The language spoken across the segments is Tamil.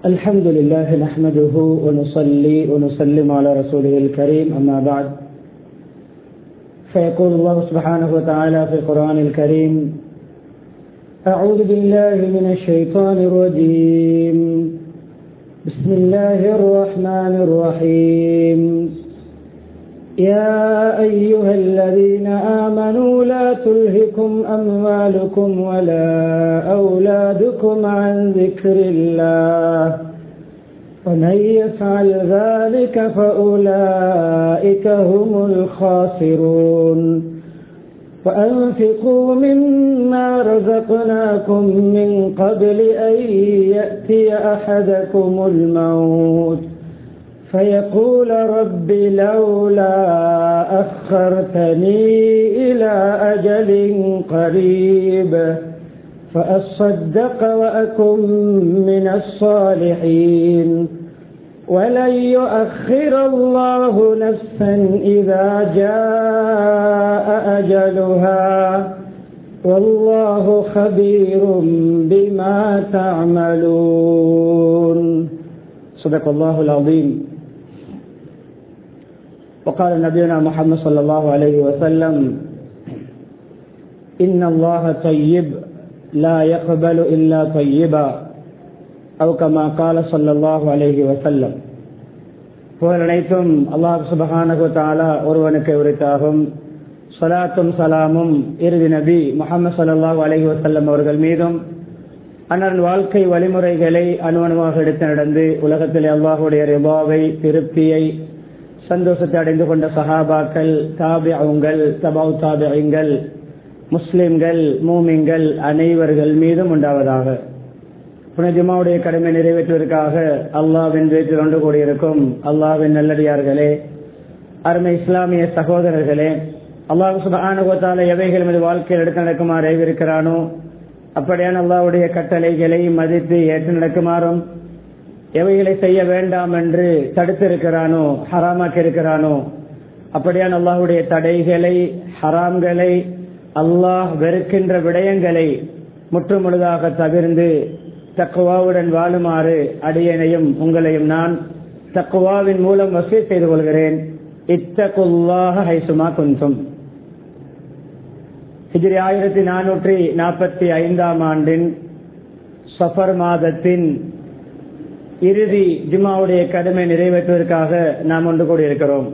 الحمد لله نحمده ونصلي ونسلم على رسوله الكريم أما بعد فيقول الله سبحانه وتعالى في القرآن الكريم أعوذ بالله من الشيطان الرجيم بسم الله الرحمن الرحيم يا أيها الذين آمنوا لا تلهكم أموالكم ولا أولادكم عن ذكر الله ومن يفعل ذلك فأولئك هم الخاسرون وأنفقوا مما رزقناكم من قبل أن يأتي أحدكم الموت فيقول رب لولا أخرتني إلى أجل قريب فأصدق وأكن من الصالحين ولن يؤخر الله نفسا إذا جاء أجلها والله خبير بما تعملون صدق الله العظيم وقال نبينا محمد صلى الله عليه وسلم إن الله طيب لا يقبل إلا طيبا أو كما قال صلى الله عليه وسلم புகழ் அனைத்தும் அல்லாஹ் சுபஹானகு தாலா ஒருவனுக்கு உரித்தாகும் சலாத்தும் சலாமும் இறுதி நபி முகமது சல்லாஹூ அலஹி வசல்லம் அவர்கள் மீதும் அண்ணன் வாழ்க்கை வழிமுறைகளை அணுவணுவாக எடுத்து நடந்து உலகத்தில் அல்லாஹுடைய ரிபாவை திருப்தியை சந்தோஷத்தை அடைந்து கொண்ட சஹாபாக்கள் தாபியங்கள் தபாவ் தாபியங்கள் முஸ்லிம்கள் மூமிங்கள் அனைவர்கள் மீதும் உண்டாவதாக புனஜிமாவுடைய கடமை நிறைவேற்றுவதற்காக அல்லாவின் வீட்டில் ஒன்று கூடியிருக்கும் அல்லாவின் நல்லடியார்களே அருமை இஸ்லாமிய சகோதரர்களே அல்லாஹு சுபானுகத்தால எவைகள் மீது வாழ்க்கையில் எடுத்து நடக்குமாறு இருக்கிறானோ அப்படியான அல்லாவுடைய கட்டளைகளை மதித்து ஏற்று நடக்குமாறும் எவைகளை செய்ய வேண்டாம் என்று தடுத்திருக்கிறானோ ஹராமாக்கி இருக்கிறானோ அப்படியான அல்லாஹுடைய தடைகளை ஹராம்களை அல்லாஹ் வெறுக்கின்ற விடயங்களை முற்றுமுழுதாக தவிர்ந்து தக்குவாவுடன் வாழுமாறு அடியனையும் உங்களையும் நான் தக்குவாவின் மூலம் வசதி செய்து கொள்கிறேன் இத்தகுல்லாக ஹைசுமா குந்தும் ஹிஜ்ரி ஆயிரத்தி நானூற்றி நாற்பத்தி ஐந்தாம் ஆண்டின் சஃபர் மாதத்தின் இறுதி ஜுமாவுடைய கடமை நிறைவேற்றுவதற்காக நாம் ஒன்று கூடியிருக்கிறோம்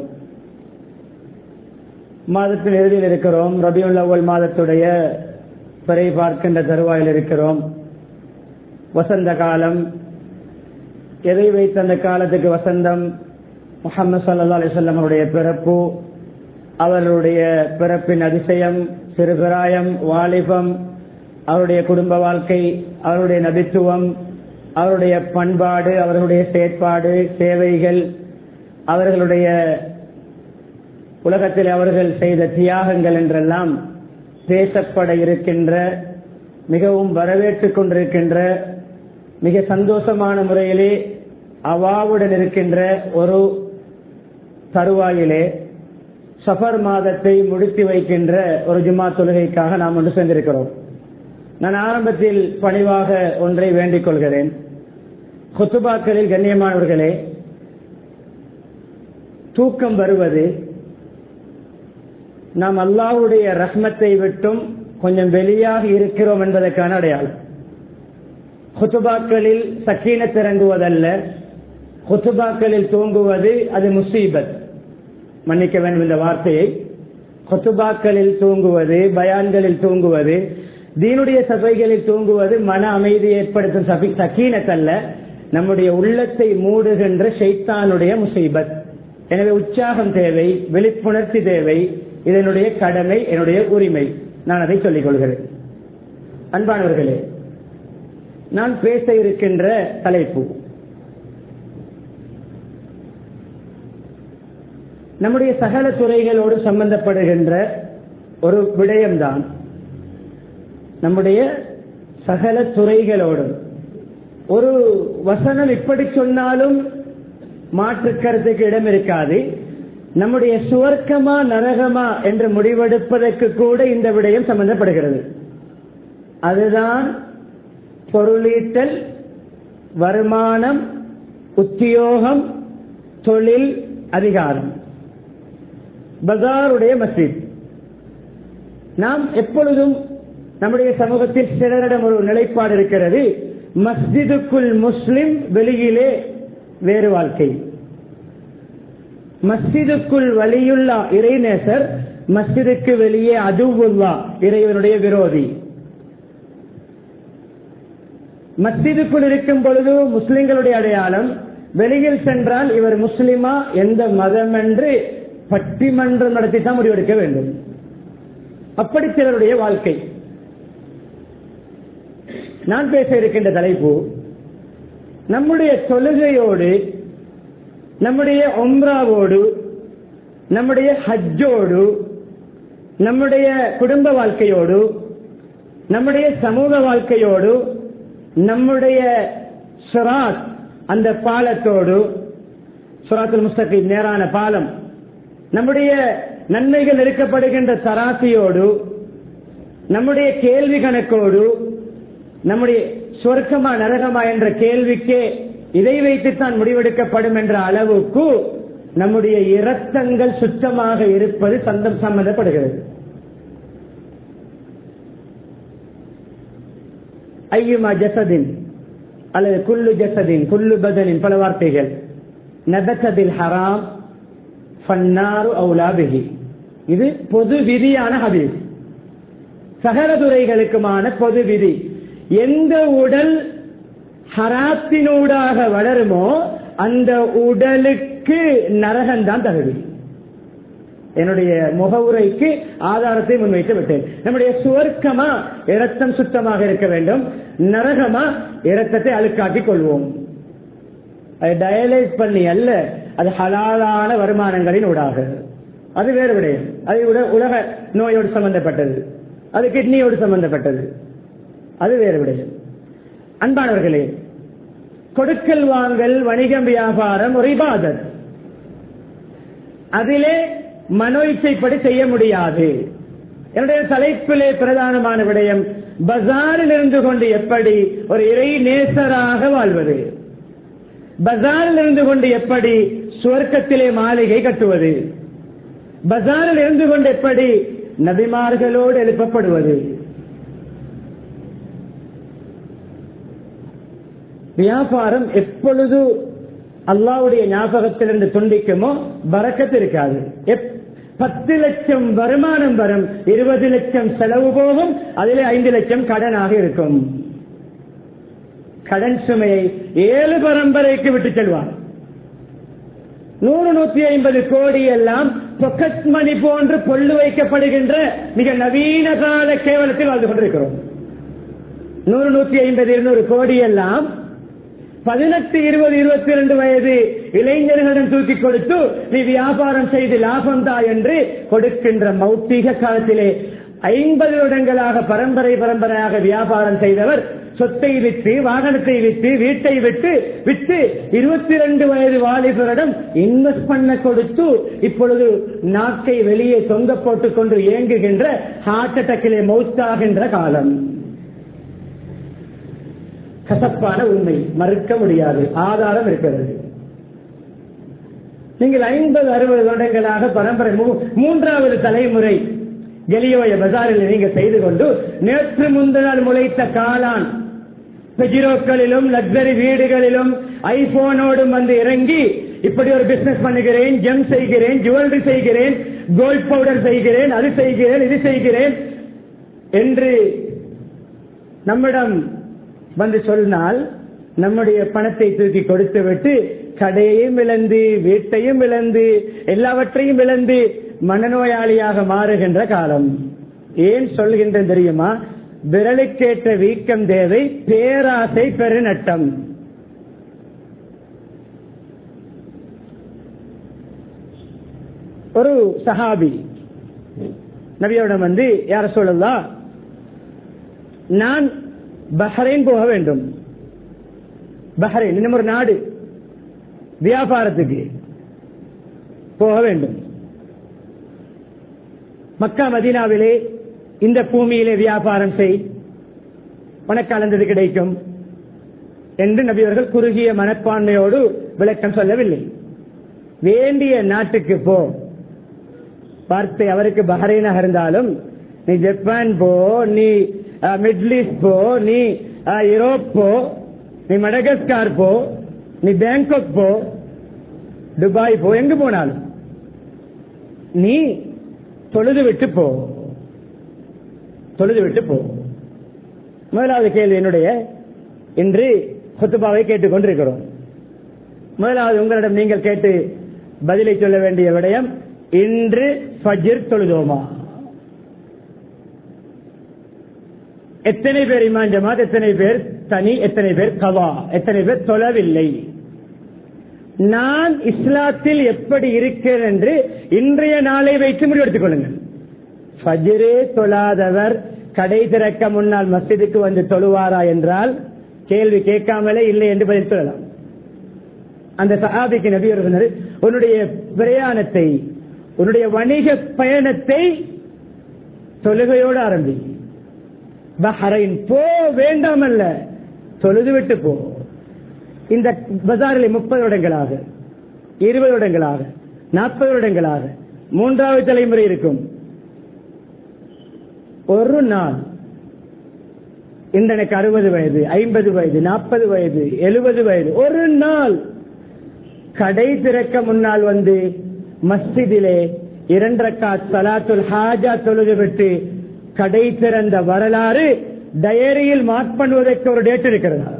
மாதத்தின் இறுதியில் இருக்கிறோம் ரபியுல் அவ்வல் மாதத்துடைய பிறை பார்க்கின்ற தருவாயில் இருக்கிறோம் வசந்த காலம் எதை வைத்த அந்த காலத்துக்கு வசந்தம் முகமது சல்லா அலிசல்லம் அவருடைய பிறப்பு அவர்களுடைய பிறப்பின் அதிசயம் சிறுபிராயம் வாலிபம் அவருடைய குடும்ப வாழ்க்கை அவருடைய நபித்துவம் அவருடைய பண்பாடு அவர்களுடைய செயற்பாடு சேவைகள் அவர்களுடைய உலகத்தில் அவர்கள் செய்த தியாகங்கள் என்றெல்லாம் பேசப்பட இருக்கின்ற மிகவும் வரவேற்றுக் கொண்டிருக்கின்ற மிக சந்தோஷமான முறையிலே அவாவுடன் இருக்கின்ற ஒரு தருவாயிலே சஃபர் மாதத்தை முடித்து வைக்கின்ற ஒரு ஜுமா தொழுகைக்காக நாம் ஒன்று சென்றிருக்கிறோம் நான் ஆரம்பத்தில் பணிவாக ஒன்றை வேண்டிக் கொள்கிறேன் கொத்துபாக்களில் கண்ணியமானவர்களே தூக்கம் வருவது நாம் அல்லாவுடைய ரஹ்மத்தை விட்டும் கொஞ்சம் வெளியாக இருக்கிறோம் என்பதற்கான அடையாளம் குத்துபாக்களில் சக்கீனத் இறங்குவதல்ல குத்துபாக்களில் தூங்குவது அது முசீபத் மன்னிக்க வேண்டும் இந்த வார்த்தையை கொத்துபாக்களில் தூங்குவது பயான்களில் தூங்குவது தீனுடைய சபைகளில் தூங்குவது மன அமைதி ஏற்படுத்தும் சக்கீனத்தல்ல நம்முடைய உள்ளத்தை மூடுகின்ற ஷைத்தானுடைய முசீபத் எனவே உற்சாகம் தேவை விழிப்புணர்ச்சி தேவை இதனுடைய கடமை என்னுடைய உரிமை நான் அதை சொல்லிக் கொள்கிறேன் அன்பானவர்களே நான் பேச இருக்கின்ற தலைப்பு நம்முடைய சகல துறைகளோடு சம்பந்தப்படுகின்ற ஒரு விடயம்தான் நம்முடைய சகல துறைகளோடும் ஒரு வசனம் இப்படி சொன்னாலும் மாற்று கருத்துக்கு இடம் இருக்காது நம்முடைய சுவர்க்கமா நரகமா என்று முடிவெடுப்பதற்கு கூட இந்த விடயம் சம்பந்தப்படுகிறது அதுதான் பொருளீட்டல் வருமானம் உத்தியோகம் தொழில் அதிகாரம் பஜாருடைய மஸ்ஜித் நாம் எப்பொழுதும் நம்முடைய சமூகத்தில் சிலரிடம் ஒரு நிலைப்பாடு இருக்கிறது மஸ்ஜிதுக்குள் முஸ்லிம் வெளியிலே வேறு வாழ்க்கை மஸ்ஜிதுக்குள் வலியுள்ளா இறைநேசர் மஸ்ஜிதுக்கு வெளியே அதுவுல்லா இறைவனுடைய விரோதி மஸ்ஜிதுக்குள் இருக்கும் பொழுது முஸ்லிம்களுடைய அடையாளம் வெளியில் சென்றால் இவர் முஸ்லிமா எந்த மதம் என்று பட்டிமன்றம் நடத்தி தான் முடிவெடுக்க வேண்டும் அப்படி சிலருடைய வாழ்க்கை நான் பேச இருக்கின்ற தலைப்பு நம்முடைய தொழுகையோடு நம்முடைய ஒம்ராவோடு நம்முடைய ஹஜ்ஜோடு நம்முடைய குடும்ப வாழ்க்கையோடு நம்முடைய சமூக வாழ்க்கையோடு நம்முடைய சுராத் அந்த பாலத்தோடு சுராத்துல் முஸ்தகிம் நேரான பாலம் நம்முடைய நன்மைகள் இருக்கப்படுகின்ற தராசியோடு நம்முடைய கேள்வி கணக்கோடு நம்முடைய சொர்க்கமா நரகமா என்ற கேள்விக்கே இதை வைத்துத்தான் முடிவெடுக்கப்படும் என்ற அளவுக்கு நம்முடைய இரத்தங்கள் சுத்தமாக இருப்பது சந்தம் சம்பந்தப்படுகிறது ஐயுமா ஜசதின் அல்லது குல்லு ஜசதின் குல்லு பதனின் பல வார்த்தைகள் நபத்ததில் ஹராம் ஃபன்னாரு அவுலாபிகி இது பொது விதியான ஹதீஸ் சகரதுரைகளுக்குமான பொது விதி எந்த உடல் ஹராத்தினூடாக வளருமோ அந்த உடலுக்கு நரகம்தான் தகுதி என்னுடைய முகவுரைக்கு ஆதாரத்தை முன்வைத்து விட்டேன் நம்முடைய சுவர்க்கமா இரத்தம் சுத்தமாக இருக்க வேண்டும் நரகமா இரத்தத்தை அழுக்காக்கிக் கொள்வோம் அதை டயலைஸ் பண்ணி அல்ல அது ஹலாலான வருமானங்களின் ஊடாக அது வேறு விடயம் அது விட உலக நோயோடு சம்பந்தப்பட்டது அது கிட்னியோடு சம்பந்தப்பட்டது அது வேறு விடயம் அன்பானவர்களே கொடுக்கல் வாங்கல் வணிகம் வியாபாரம் ஒரு இபாதத் அதிலே மனோ இச்சைப்படி செய்ய முடியாது என்னுடைய தலைப்பிலே பிரதானமான விடயம் பஜாரில் இருந்து கொண்டு எப்படி ஒரு இறை நேசராக வாழ்வது பஜாரில் இருந்து கொண்டு எப்படி சுவர்க்கத்திலே மாளிகை கட்டுவது பஜாரில் இருந்து கொண்டு எப்படி நபிமார்களோடு எழுப்பப்படுவது வியாபாரம் எப்பொழுது அல்லாவுடைய ஞாபகத்திலிருந்து துண்டிக்குமோ பறக்கத்து இருக்காது பத்து லட்சம் வருமானம் வரும் இருபது லட்சம் செலவு போகும் அதிலே ஐந்து லட்சம் கடனாக இருக்கும் கடன் சுமையை ஏழு பரம்பரைக்கு விட்டு செல்வார் நூறு நூத்தி ஐம்பது கோடி எல்லாம் பொக்கட் மணி போன்று பொல்லு வைக்கப்படுகின்ற மிக நவீன கால கேவலத்தில் வாழ்ந்து கொண்டிருக்கிறோம் நூறு நூத்தி ஐம்பது இருநூறு கோடி எல்லாம் பதினெட்டு இருபது இருபத்தி இரண்டு வயது இளைஞர்களிடம் தூக்கி கொடுத்து நீ வியாபாரம் செய்து லாபம் தா என்று கொடுக்கின்ற மௌத்திக காலத்திலே ஐம்பது வருடங்களாக பரம்பரை பரம்பரையாக வியாபாரம் செய்தவர் சொத்தை விற்று வாகனத்தை விற்று வீட்டை விட்டு விட்டு இருபத்தி இரண்டு வயது வாலிபரிடம் இன்வெஸ்ட் பண்ண கொடுத்து இப்பொழுது நாக்கை வெளியே தொங்க போட்டுக் கொண்டு இயங்குகின்ற ஹார்ட் அட்டாக்கிலே மௌத்தாகின்ற காலம் கசப்பான உண்மை மறுக்க முடியாது ஆதாரம் இருக்கிறது நீங்கள் ஐம்பது அறுபது வருடங்களாக பரம்பரை மூன்றாவது தலைமுறை எளியோய பஜாரில் நீங்க செய்து கொண்டு நேற்று முந்தினால் முளைத்த காளான் பெஜிரோக்களிலும் லக்ஸரி வீடுகளிலும் ஐபோனோடும் வந்து இறங்கி இப்படி ஒரு பிசினஸ் பண்ணுகிறேன் ஜெம் செய்கிறேன் ஜுவல்லரி செய்கிறேன் கோல்ட் பவுடர் செய்கிறேன் அது செய்கிறேன் இது செய்கிறேன் என்று நம்மிடம் வந்து சொன்னால் நம்முடைய பணத்தை தூக்கி கொடுத்து விட்டு கடையையும் இழந்து வீட்டையும் இழந்து எல்லாவற்றையும் இழந்து மனநோயாளியாக மாறுகின்ற காலம் ஏன் சொல்கின்றேன் தெரியுமா விரலுக்கேற்ற வீக்கம் தேவை பேராசை பெருநட்டம் ஒரு சஹாபி நபியோடம் வந்து யார சொல்லலாம் நான் பஹ்ரைன் போக வேண்டும் பஹ்ரைன் இன்னும் ஒரு நாடு வியாபாரத்துக்கு போக வேண்டும் மக்கா மதீனாவிலே இந்த பூமியிலே வியாபாரம் செய் உனக்கு அளந்தது கிடைக்கும் என்று நபி அவர்கள் குறுகிய மனப்பான்மையோடு விளக்கம் சொல்லவில்லை வேண்டிய நாட்டுக்கு போ வார்த்தை அவருக்கு பஹ்ரைனாக இருந்தாலும் நீ ஜப்பான் போ நீ அஹ், மிடில் ஈஸ்ட் போ நீ அஹ், யூரோப் போ நீ மடகஸ்கார் போ நீ பேங்காக் போ துபாய் போ எங்கு போனாலும் நீ தொழுது விட்டு போ தொழுது விட்டு போ முதலாவது கேள்வி என்னுடைய இன்று குத்துபாவை கேட்டுக்கொண்டிருக்கிறோம் முதலாவது உங்களிடம் நீங்கள் கேட்டு பதிலை சொல்ல வேண்டிய விடயம் இன்று ஃபஜ்ர் தொழுதோமா எத்தனை பேர் இமான் ஜமாத் எத்தனை பேர் தனி எத்தனை பேர் கவா எத்தனை பேர் தொழவில்லை நான் இஸ்லாத்தில் எப்படி இருக்கிறேன் என்று இன்றைய நாளை வைத்து முடிவெடுத்துக் கொள்ளுங்கள் ஃபஜ்ரே தொழாதவர் கடை திறக்க முன்னால் மஸ்ஜிதுக்கு வந்து தொழுவாரா என்றால் கேள்வி கேட்காமலே இல்லை என்று பதில் சொல்லலாம் அந்த சஹாபிக்கு நபி அவர்கள் சொன்னாரு, உன்னுடைய பிரயாணத்தை உன்னுடைய வணிக பயணத்தை தொழுகையோடு ஆரம்பி பஹரைன் போ வேண்டாம் அல்ல தொழுது விட்டு போ இந்த பஜாரில் முப்பது வருடங்களாக இருபது வருடங்களாக நாற்பது வருடங்களாக மூன்றாவது தலைமுறை இருக்கும் ஒரு நாள் இன்று எனக்கு அறுபது வயது ஐம்பது வயது நாற்பது வயது எழுபது வயது ஒரு நாள் கடை திறக்க முன்னால் வந்து மஸ்ஜிதிலே இரண்டரக்கா சலாத்துல் ஹாஜா தொழுது விட்டு கடை திறந்த வரலாறு டயரியில் மார்க் பண்ணுவதற்கு ஒரு டேட் இருக்கிறதா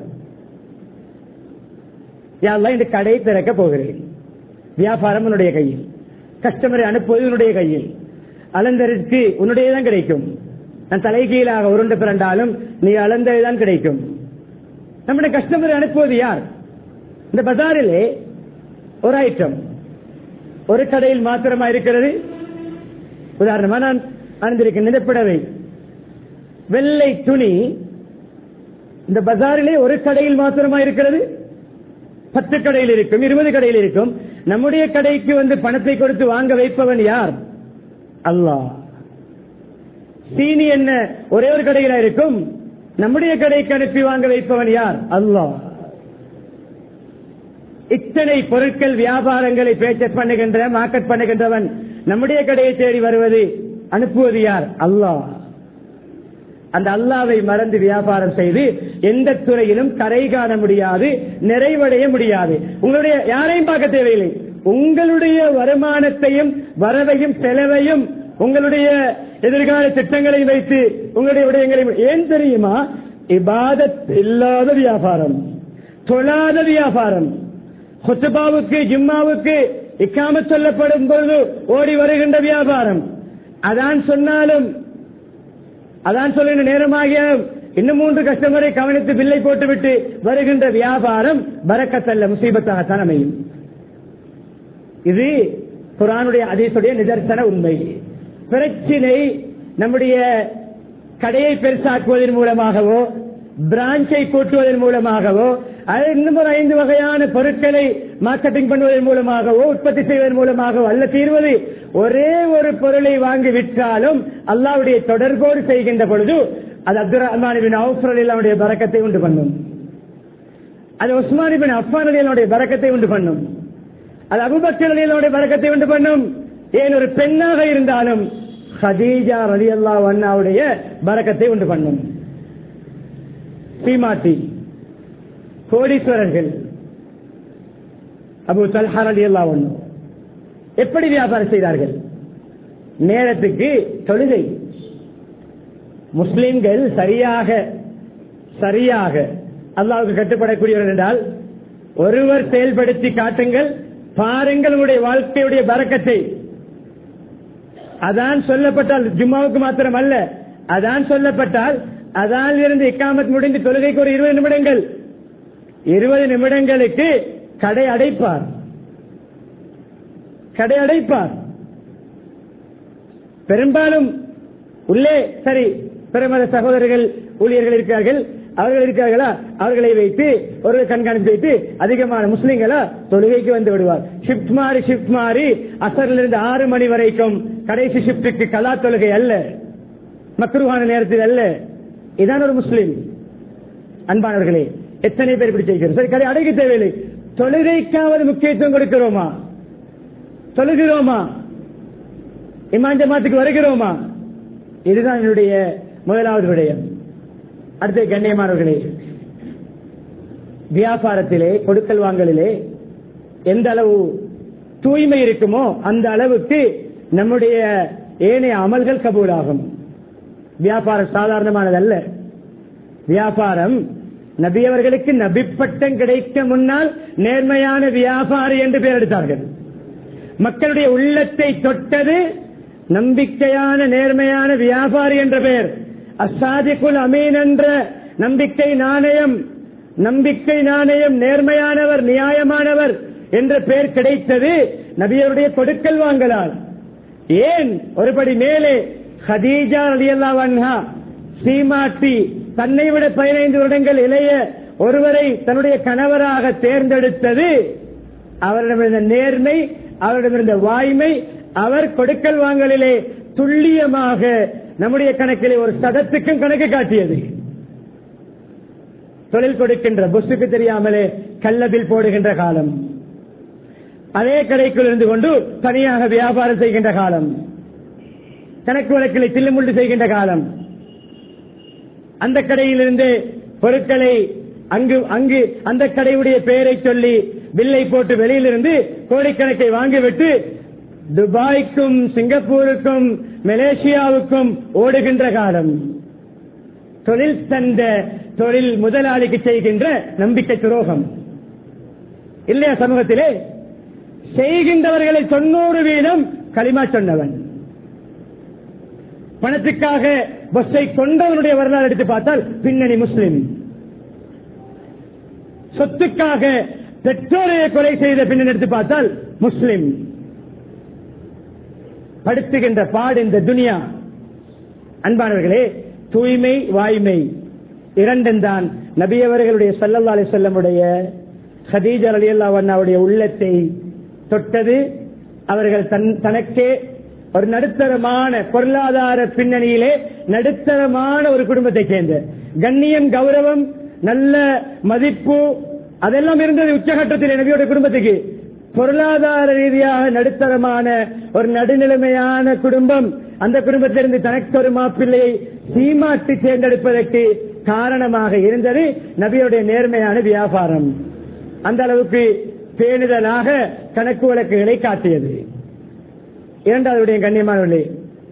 யாரெல்லாம் இந்த கடை திறக்க போகிறேன் வியாபாரம் உன்னுடைய கையில் கஸ்டமரை அனுப்புவது உன்னுடைய கையில் அலந்தருக்கு உன்னுடையதான் கிடைக்கும் நான் தலைகீழாக உருண்டு பிறண்டாலும் நீ அளந்ததுதான் கிடைக்கும் நம்முடைய கஸ்டமரை அனுப்புவது யார் இந்த பஜாரிலே ஒரு ஐட்டம் ஒரு கடையில் மாத்திரமா இருக்கிறது உதாரணமா நான் அணிந்திருக்கின்ற இந்த புடவை வெள்ளை துணி இந்த பஜாரிலே ஒரு கடையில் மாத்திரமா இருக்கிறது பத்து கடையில் இருக்கும் இருபது கடையில் இருக்கும் நம்முடைய கடைக்கு வந்து பணத்தை கொடுத்து வாங்க வைப்பவன் யார் அல்லாஹ் சீனி என்ன ஒரே ஒரு கடையில இருக்கும் நம்முடைய கடைக்கு அனுப்பி வாங்க வைப்பவன் யார் அல்லாஹ் இத்தனை பொருட்கள் வியாபாரங்களை பேச்சஸ் பண்ணுகின்ற மார்க்கெட் பண்ணுகின்றவன் நம்முடைய கடையை தேடி வருவது அனுப்புவது யார் அல்லாஹ் அந்த அல்லாவை மறந்து வியாபாரம் செய்து எந்த துறையிலும் கரை காண முடியாது நிறைவடைய முடியாது உங்களுடைய யாரையும் பார்க்க தேவையில்லை உங்களுடைய வருமானத்தையும் வரவையும் செலவையும் உங்களுடைய எதிர்கால திட்டங்களை வைத்து உங்களுடைய விடயங்களை ஏன் தெரியுமா இபாதத் இல்லாத வியாபாரம் தொழாத வியாபாரம் ஹுத்துபாவுக்கு ஜிம்மாவுக்கு இக்காம சொல்லப்படும் பொழுது ஓடி வருகின்ற வியாபாரம் அதான் சொன்னாலும் அதான் சொல்லுகின்ற நேரமாகிய இன்னும் மூன்று கஸ்டமரை கவனித்து பில்லை போட்டுவிட்டு வருகின்ற வியாபாரம் பறக்கத்தல்ல முசீபத்தாகத்தான் அமையும் இது குரானுடைய அதீசுடைய நிதர்சன உண்மை பிரச்சினை நம்முடைய கடையை பெருசாக்குவதன் மூலமாகவோ பிரான்ச்சை கூட்டுவதன் மூலமாகவோ அது இன்னும் ஒரு ஐந்து வகையான பொருட்களை மார்க்கெட்டிங் பண்ணுவதன் மூலமாகவோ உற்பத்தி செய்வதன் மூலமாகவோ அல்ல தீர்வது ஒரே ஒரு பொருளை வாங்கி விற்றாலும் அல்லாவுடைய தொடர்போடு செய்கின்ற பொழுது அது அப்துல் ரஹ்மான் அவுஃபரலினுடைய பறக்கத்தை உண்டு பண்ணும் அது உஸ்மான் பின் அஃபான் அலியனுடைய பறக்கத்தை உண்டு பண்ணும் அது அபுபக்கர் அலியனுடைய பறக்கத்தை உண்டு பண்ணும் ஏன் ஒரு பெண்ணாக இருந்தாலும் ஹதீஜா ரலி அல்லா அண்ணாவுடைய பறக்கத்தை உண்டு பண்ணும் சீமாட்டி கோடீஸ்வரர்கள் அபு தல்ஹா ரலி அல்லா ஒண்ணு எப்படி வியாபாரம் செய்தார்கள் நேரத்துக்கு தொழுகை முஸ்லிம்கள் சரியாக சரியாக அல்லாவுக்கு கட்டுப்படக்கூடியவர்கள் என்றால் ஒருவர் செயல்படுத்தி காட்டுங்கள் பாருங்கள் உங்களுடைய வாழ்க்கையுடைய பறக்கத்தை அதான் சொல்லப்பட்டால் ஜும்மாவுக்கு மாத்திரம் அல்ல அதான் சொல்லப்பட்டால் அதான் இருந்து இக்காமத் முடிந்து தொழுகைக்கு ஒரு இருபது நிமிடங்கள் இருபது நிமிடங்களுக்கு கடை அடைப்பார் கடை அடைப்பார் பெரும்பாலும் உள்ளே சரி பிரமத சகோதரர்கள் ஊழியர்கள் இருக்கிறார்கள் அவர்கள் இருக்கிறார்களா அவர்களை வைத்து ஒரு கண்காணிப்பு வைத்து அதிகமான முஸ்லிம்களா தொழுகைக்கு வந்து விடுவார் ஷிப்ட் மாறி ஷிப்ட் மாறி அசரில் இருந்து ஆறு மணி வரைக்கும் கடைசி ஷிப்டுக்கு கலா தொழுகை அல்ல மக்ருவான நேரத்தில் அல்ல இதான் ஒரு முஸ்லிம் அன்பானவர்களே எத்தனை பேர் இப்படி செய்கிறோம் சரி கடை அடைக்க தேவையில்லை தொழுகைக்காவது முக்கியத்துவம் கொடுக்கிறோமா தொழுகிறோமா இமான் ஜமாத்துக்கு வருகிறோமா இதுதான் என்னுடைய முதலாவது விடயம் அடுத்த கண்ணியமானவர்களே வியாபாரத்திலே கொடுக்கல் வாங்கலிலே எந்த அளவு தூய்மை இருக்குமோ அந்த அளவுக்கு நம்முடைய ஏனைய அமல்கள் கபூலாகும் வியாபாரம் சாதாரணமானதல்ல வியாபாரம் நபியவர்களுக்கு நபிப்பட்டம் கிடைக்க முன்னால் நேர்மையான வியாபாரி என்று பெயர் எடுத்தார்கள் மக்களுடைய உள்ளத்தை தொட்டது நம்பிக்கையான நேர்மையான வியாபாரி என்ற பெயர் அசாதிக்குல் அமீன் என்ற நம்பிக்கை நாணயம் நம்பிக்கை நாணயம் நேர்மையானவர் நியாயமானவர் என்ற பெயர் கிடைத்தது நபியருடைய கொடுக்கல் வாங்கலால் ஏன் ஒருபடி மேலே ஹதீஜா ரலியல்லாஹு அன்ஹா சீமாட்டி தன்னை விட பதினைந்து வருடங்கள் இளைய ஒருவரை தன்னுடைய கணவராக தேர்ந்தெடுத்தது அவரிடமிருந்த நேர்மை அவரிடமிருந்த வாய்மை அவர் கொடுக்கல் வாங்கலிலே துல்லியமாக நம்முடைய கணக்கிலே ஒரு சதத்துக்கும் கணக்கு காட்டியது தொழில் கொடுக்கின்ற புஸ்துக்கு தெரியாமலே கள்ளபில் போடுகின்ற காலம் அதே கடைக்குள் இருந்து கொண்டு தனியாக வியாபாரம் செய்கின்ற காலம் கணக்கு வழக்கிலே தில்லுமுள்ளு செய்கின்ற காலம் அந்த கடையிலிருந்து பொருட்களை அங்கு அங்கு அந்த கடையுடைய பெயரை சொல்லி பில்லை போட்டு வெளியிலிருந்து கோடிக்கணக்கை வாங்கிவிட்டு துபாய்க்கும் சிங்கப்பூருக்கும் மலேசியாவுக்கும் ஓடுகின்ற காலம் தொழில் தந்த தொழில் முதலாளிக்கு செய்கின்ற நம்பிக்கை துரோகம் இல்லையா சமூகத்திலே செய்கின்றவர்களை தொண்ணூறு வீதம் களிமா சொன்னவன் பணத்துக்காக பஸ்ஸை கொண்டவனுடைய வரலாறு எடுத்து பார்த்தால் பின்னணி முஸ்லிம் சொத்துக்காக பெற்றோரையை கொலை செய்த பின்னணி எடுத்து பார்த்தால் முஸ்லிம் படுத்துகின்ற பாடு இந்த துனியா அன்பானவர்களே தூய்மை வாய்மை இரண்டும் தான் நபியவர்களுடைய சல்லல்லா அலி செல்லமுடைய ஹதீஜா அலி அல்லாவுடைய உள்ளத்தை தொட்டது அவர்கள் தன் தனக்கே ஒரு நடுத்தரமான பொருளாதார பின்னணியிலே நடுத்தரமான ஒரு குடும்பத்தை சேர்ந்த கண்ணியம் கௌரவம் நல்ல மதிப்பு அதெல்லாம் இருந்தது உச்சகட்டத்தில் நபியோட குடும்பத்துக்கு பொருளாதார ரீதியாக நடுத்தரமான ஒரு நடுநிலைமையான குடும்பம் அந்த குடும்பத்திலிருந்து தனக்கு ஒரு மாப்பிள்ளையை சீமாட்டி தேர்ந்தெடுப்பதற்கு காரணமாக இருந்தது நபியுடைய நேர்மையான வியாபாரம் அந்த அளவுக்கு பேணுதலாக கணக்கு வழக்குகளை காட்டியது இரண்டாவது கண்ணியமானவர்களே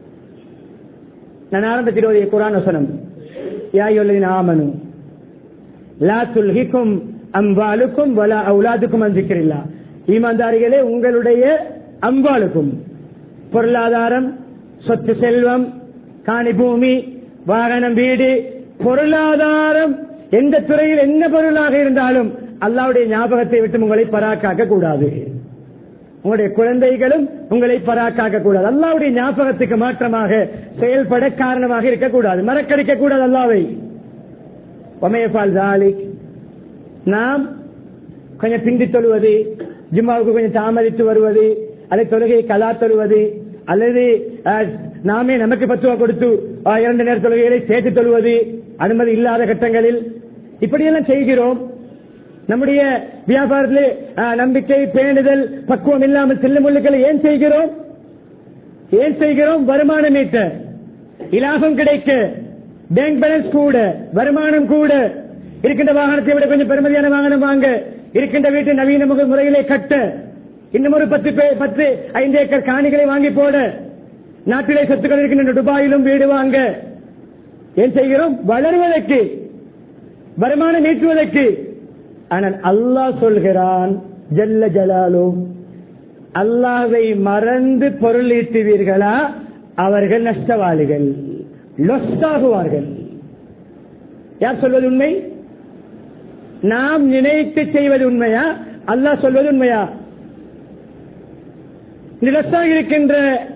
நான் ஆரம்பத்தில் ஓதிய குரான் வசனம் யாயுள்ளதின் ஆமனு லா துல்ஹிக்கும் அம்பாலுக்கும் வலா அவுலாதுக்கும் அஞ்சிக்கிறீங்களா ஈமான்தாரிகளே உங்களுடைய அம்பாளுக்கும் பொருளாதாரம் சொத்து செல்வம் காணி பூமி வாகனம் வீடு பொருளாதாரம் எந்த துறையில் என்ன பொருளாக இருந்தாலும் அல்லாவுடைய ஞாபகத்தை விட்டு உங்களை பராக்காக்க கூடாது உங்களுடைய குழந்தைகளும் உங்களை பராக்காக்க கூடாது அல்லாவுடைய ஞாபகத்துக்கு மாற்றமாக செயல்பட காரணமாக இருக்கக்கூடாது மறக்கடிக்க கூடாது அல்லாவை ஒமேபால் ஜாலிக் நாம் கொஞ்சம் பிந்தி தொழுவது ஜிம்மாவுக்கு கொஞ்சம் தாமதித்து வருவது அதை தொழுகை கலா தொழுவது அல்லது நாமே நமக்கு பத்துவா கொடுத்து இரண்டு நேர தொழுகைகளை சேர்த்து தொழுவது அனுமதி இல்லாத கட்டங்களில் இப்படியெல்லாம் செய்கிறோம் நம்முடைய வியாபாரத்திலே நம்பிக்கை பேணுதல் பக்குவம் இல்லாமல் செல்லும் முள்ளுக்களை ஏன் செய்கிறோம் ஏன் செய்கிறோம் வருமானம் ஈட்ட இலாபம் கிடைக்க பேங்க் பேலன்ஸ் கூட வருமானம் கூட இருக்கின்ற வாகனத்தை விட கொஞ்சம் பெருமதியான வாகனம் வாங்க இருக்கின்ற வீட்டை நவீன முக முறையிலே கட்ட இன்னும் ஒரு பத்து பத்து ஐந்து ஏக்கர் காணிகளை வாங்கி போட நாட்டிலே சொத்துக்கள் இருக்கின்ற துபாயிலும் வீடு வாங்க ஏன் செய்கிறோம் வளர்வதற்கு வருமானம் ஈட்டுவதற்கு ஆனால் அல்லாஹ் சொல்கிறான் ஜல்ல ஜலாலு அல்லாவை மறந்து பொருள் ஈட்டுவீர்களா அவர்கள் நஷ்டவாளிகள் லொஸ்டாகுவார்கள் யார் சொல்வது உண்மை நாம் நினைத்து செய்வது உண்மையா அல்லாஹ் சொல்வது உண்மையா நிலஸ்தாக இருக்கின்ற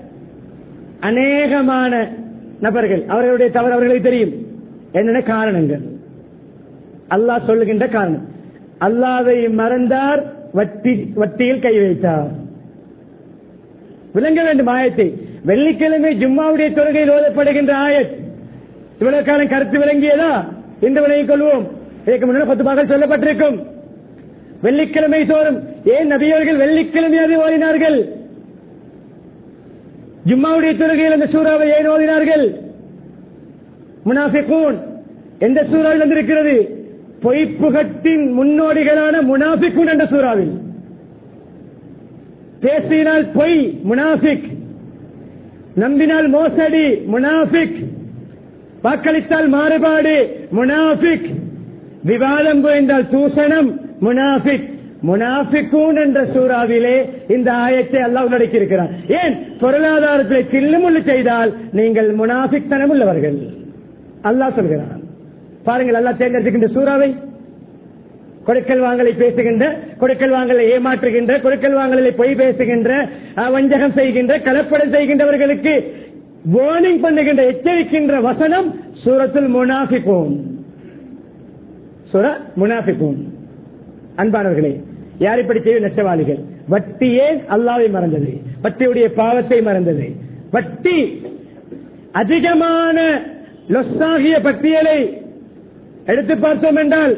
அநேகமான நபர்கள் அவர்களுடைய தவறு அவர்களுக்கு தெரியும் என்னென்ன காரணங்கள் அல்லாஹ் சொல்லுகின்ற காரணம் அல்லாவை மறந்தார் வட்டி வட்டியில் கை வைத்தார் விளங்க வேண்டும் ஆயத்தை வெள்ளிக்கிழமை ஜும்மாவுடைய தொழுகையில் ஓதப்படுகின்ற ஆயத் இவ்வளவு காலம் கருத்து விளங்கியதா இன்று விளங்கிக் கொள்வோம் இதற்கு முன்னால் பத்து சொல்லப்பட்டிருக்கும் வெள்ளிக்கிழமை தோறும் ஏன் நபியவர்கள் வெள்ளிக்கிழமையாவது ஓதினார்கள் ஜும்மாவுடைய தொழுகையில் அந்த சூறாவை ஏன் ஓதினார்கள் முனாஃபிகூன் எந்த சூறாவில் வந்திருக்கிறது பொய்ப்புகட்டின் முன்னோடிகளான முனாஃபிகூன் என்ற சூறாவில் பேசினால் பொய் முனாஃபிக் நம்பினால் மோசடி முனாஃபிக் வாக்களித்தால் மாறுபாடு முனாஃபிக் விவாதம் புரிந்தால் தூசணம் முனாஃபிக் முனாஃபிகூன் என்ற சூறாவிலே இந்த ஆயத்தை அல்லாஹ் உள்ளடக்கி இருக்கிறார் ஏன் பொருளாதாரத்தில் சில்லுமுள்ளு செய்தால் நீங்கள் முனாஃபிக் தனம் உள்ளவர்கள் அல்லாஹ் சொல்கிறான் பாருங்கள் அல்லாஹ் தேர்ந்தெடுக்கின்ற சூறாவை கொடுக்கல் வாங்கலை பேசுகின்ற கொடுக்கல் வாங்கலை ஏமாற்றுகின்ற கொடுக்கல் வாங்கலை பொய் பேசுகின்ற அஹ், வஞ்சகம் செய்கின்ற கலப்படம் செய்கின்றவர்களுக்கு வார்னிங் பண்ணுகின்ற எச்சரிக்கின்ற வசனம் சூரத்துல் முனாஃபிகூன் சூரா முனாஃபிகூன் அன்பானவர்களே யார் இப்படி செய்யும் நஷ்டவாளிகள் வட்டியே அல்லாவை மறந்தது வட்டியுடைய பாவத்தை மறந்தது வட்டி அதிகமான லொஸ்ஸாகிய பட்டியலை எடுத்து பார்த்தோம் என்றால்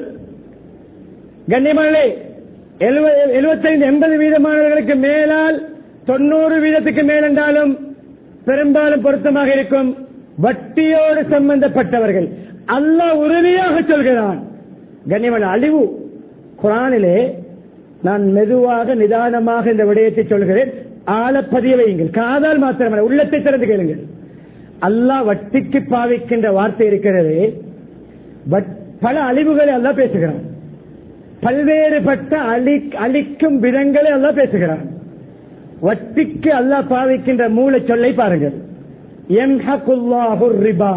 கண்ணியமானே எழுபத்தைந்து எண்பது வீதமானவர்களுக்கு மேலால் தொண்ணூறு வீதத்துக்கு மேல் என்றாலும் பெரும்பாலும் பொருத்தமாக இருக்கும் வட்டியோடு சம்பந்தப்பட்டவர்கள் அல்லாஹ் உறுதியாக சொல்கிறான் கண்ணியமான அழிவு குரானிலே நான் மெதுவாக நிதானமாக இந்த விடயத்தை சொல்கிறேன் ஆழப்பதிய வையுங்கள் காதால் மாத்திரமல்ல உள்ளத்தை திறந்து கேளுங்கள் அல்லாஹ் வட்டிக்கு பாவிக்கின்ற வார்த்தை இருக்கிறது வட்- பல அழிவுகளை அல்லாஹ் பேசுகிறான் பல்வேறுபட்ட அழி அழிக்கும் விதங்களை அல்லாஹ் பேசுகிறான் வட்டிக்கு அல்லாஹ் பாவிக்கின்ற மூல சொல்லை பாருங்கள் யம்ஹகுல்லாஹு ரிபா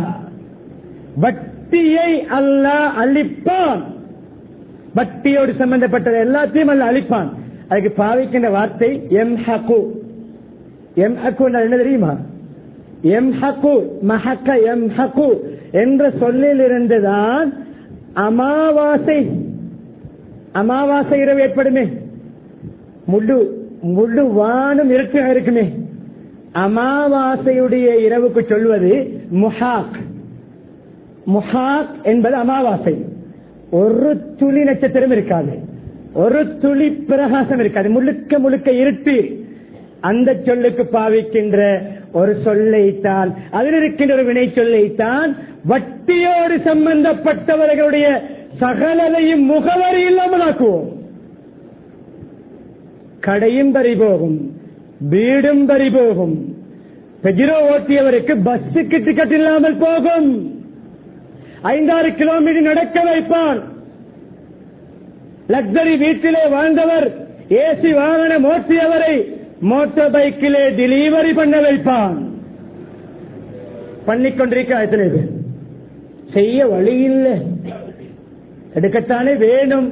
வட்டியை அல்லாஹ் அழிப்பான் வட்டியோடு சம்பந்தப்பட்டது எல்லாத்தையும் அல்ல அழிப்பான் அதுக்கு பாவிக்கின்ற வார்த்தை எம் ஹக்கு எம் ஹக்கு என்ன தெரியுமா எம் ஹக்கு மஹக்க எம் ஹக்கு என்ற சொல்லில் இருந்துதான் அமாவாசை அமாவாசை இரவு ஏற்படுமே முழு முழு வானம் இருட்டாக இருக்குமே அமாவாசையுடைய இரவுக்கு சொல்வது முஹாக் முஹாக் என்பது அமாவாசை ஒரு துளி நட்சத்திரம் இருக்காது ஒரு துளி பிரகாசம் இருக்காது முழுக்க முழுக்க இருட்டு அந்த சொல்லுக்கு பாவிக்கின்ற ஒரு சொல்லைத்தான் அதில் இருக்கின்ற ஒரு வினை சொல்லைத்தான் வட்டியோடு சம்பந்தப்பட்டவர்களுடைய சகலதையும் முகவரி இல்லாமலாக்குவோம் கடையும் பறி போகும் வீடும் பறி போகும் பெஜிரோ ஓட்டியவருக்கு பஸ்ஸுக்கு டிக்கெட் இல்லாமல் போகும் ஐந்தாறு கிலோமீட்டர் நடக்க வைப்பான் லக்ஸரி வீட்டிலே வாழ்ந்தவர் ஏசி வாகனம் ஓட்டியவரை மோட்டார் பைக்கிலே டெலிவரி பண்ண வைப்பான் பண்ணிக்கொண்டிருக்க எத்தனை பேர் செய்ய வழி இல்லை எடுக்கத்தானே வேணும்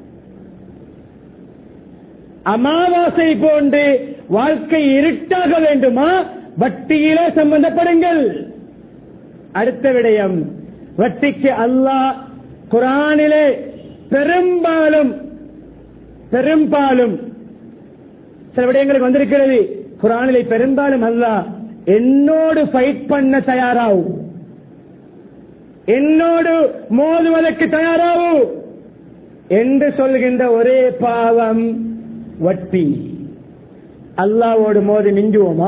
அமாவாசை போன்று வாழ்க்கை இருட்டாக வேண்டுமா வட்டியிலே சம்பந்தப்படுங்கள் அடுத்த விடயம் வட்டிக்கு அல்லாஹ் குரானிலே பெரும்பாலும் பெரும்பாலும் சில விடயங்களுக்கு வந்திருக்கிறது குரானிலே பெரும்பாலும் அல்லாஹ் என்னோடு ஃபைட் பண்ண தயாராகும் என்னோடு மோதுவதற்கு தயாராகும் என்று சொல்கின்ற ஒரே பாவம் வட்டி அல்லாவோடு மோதி மிஞ்சுவோமா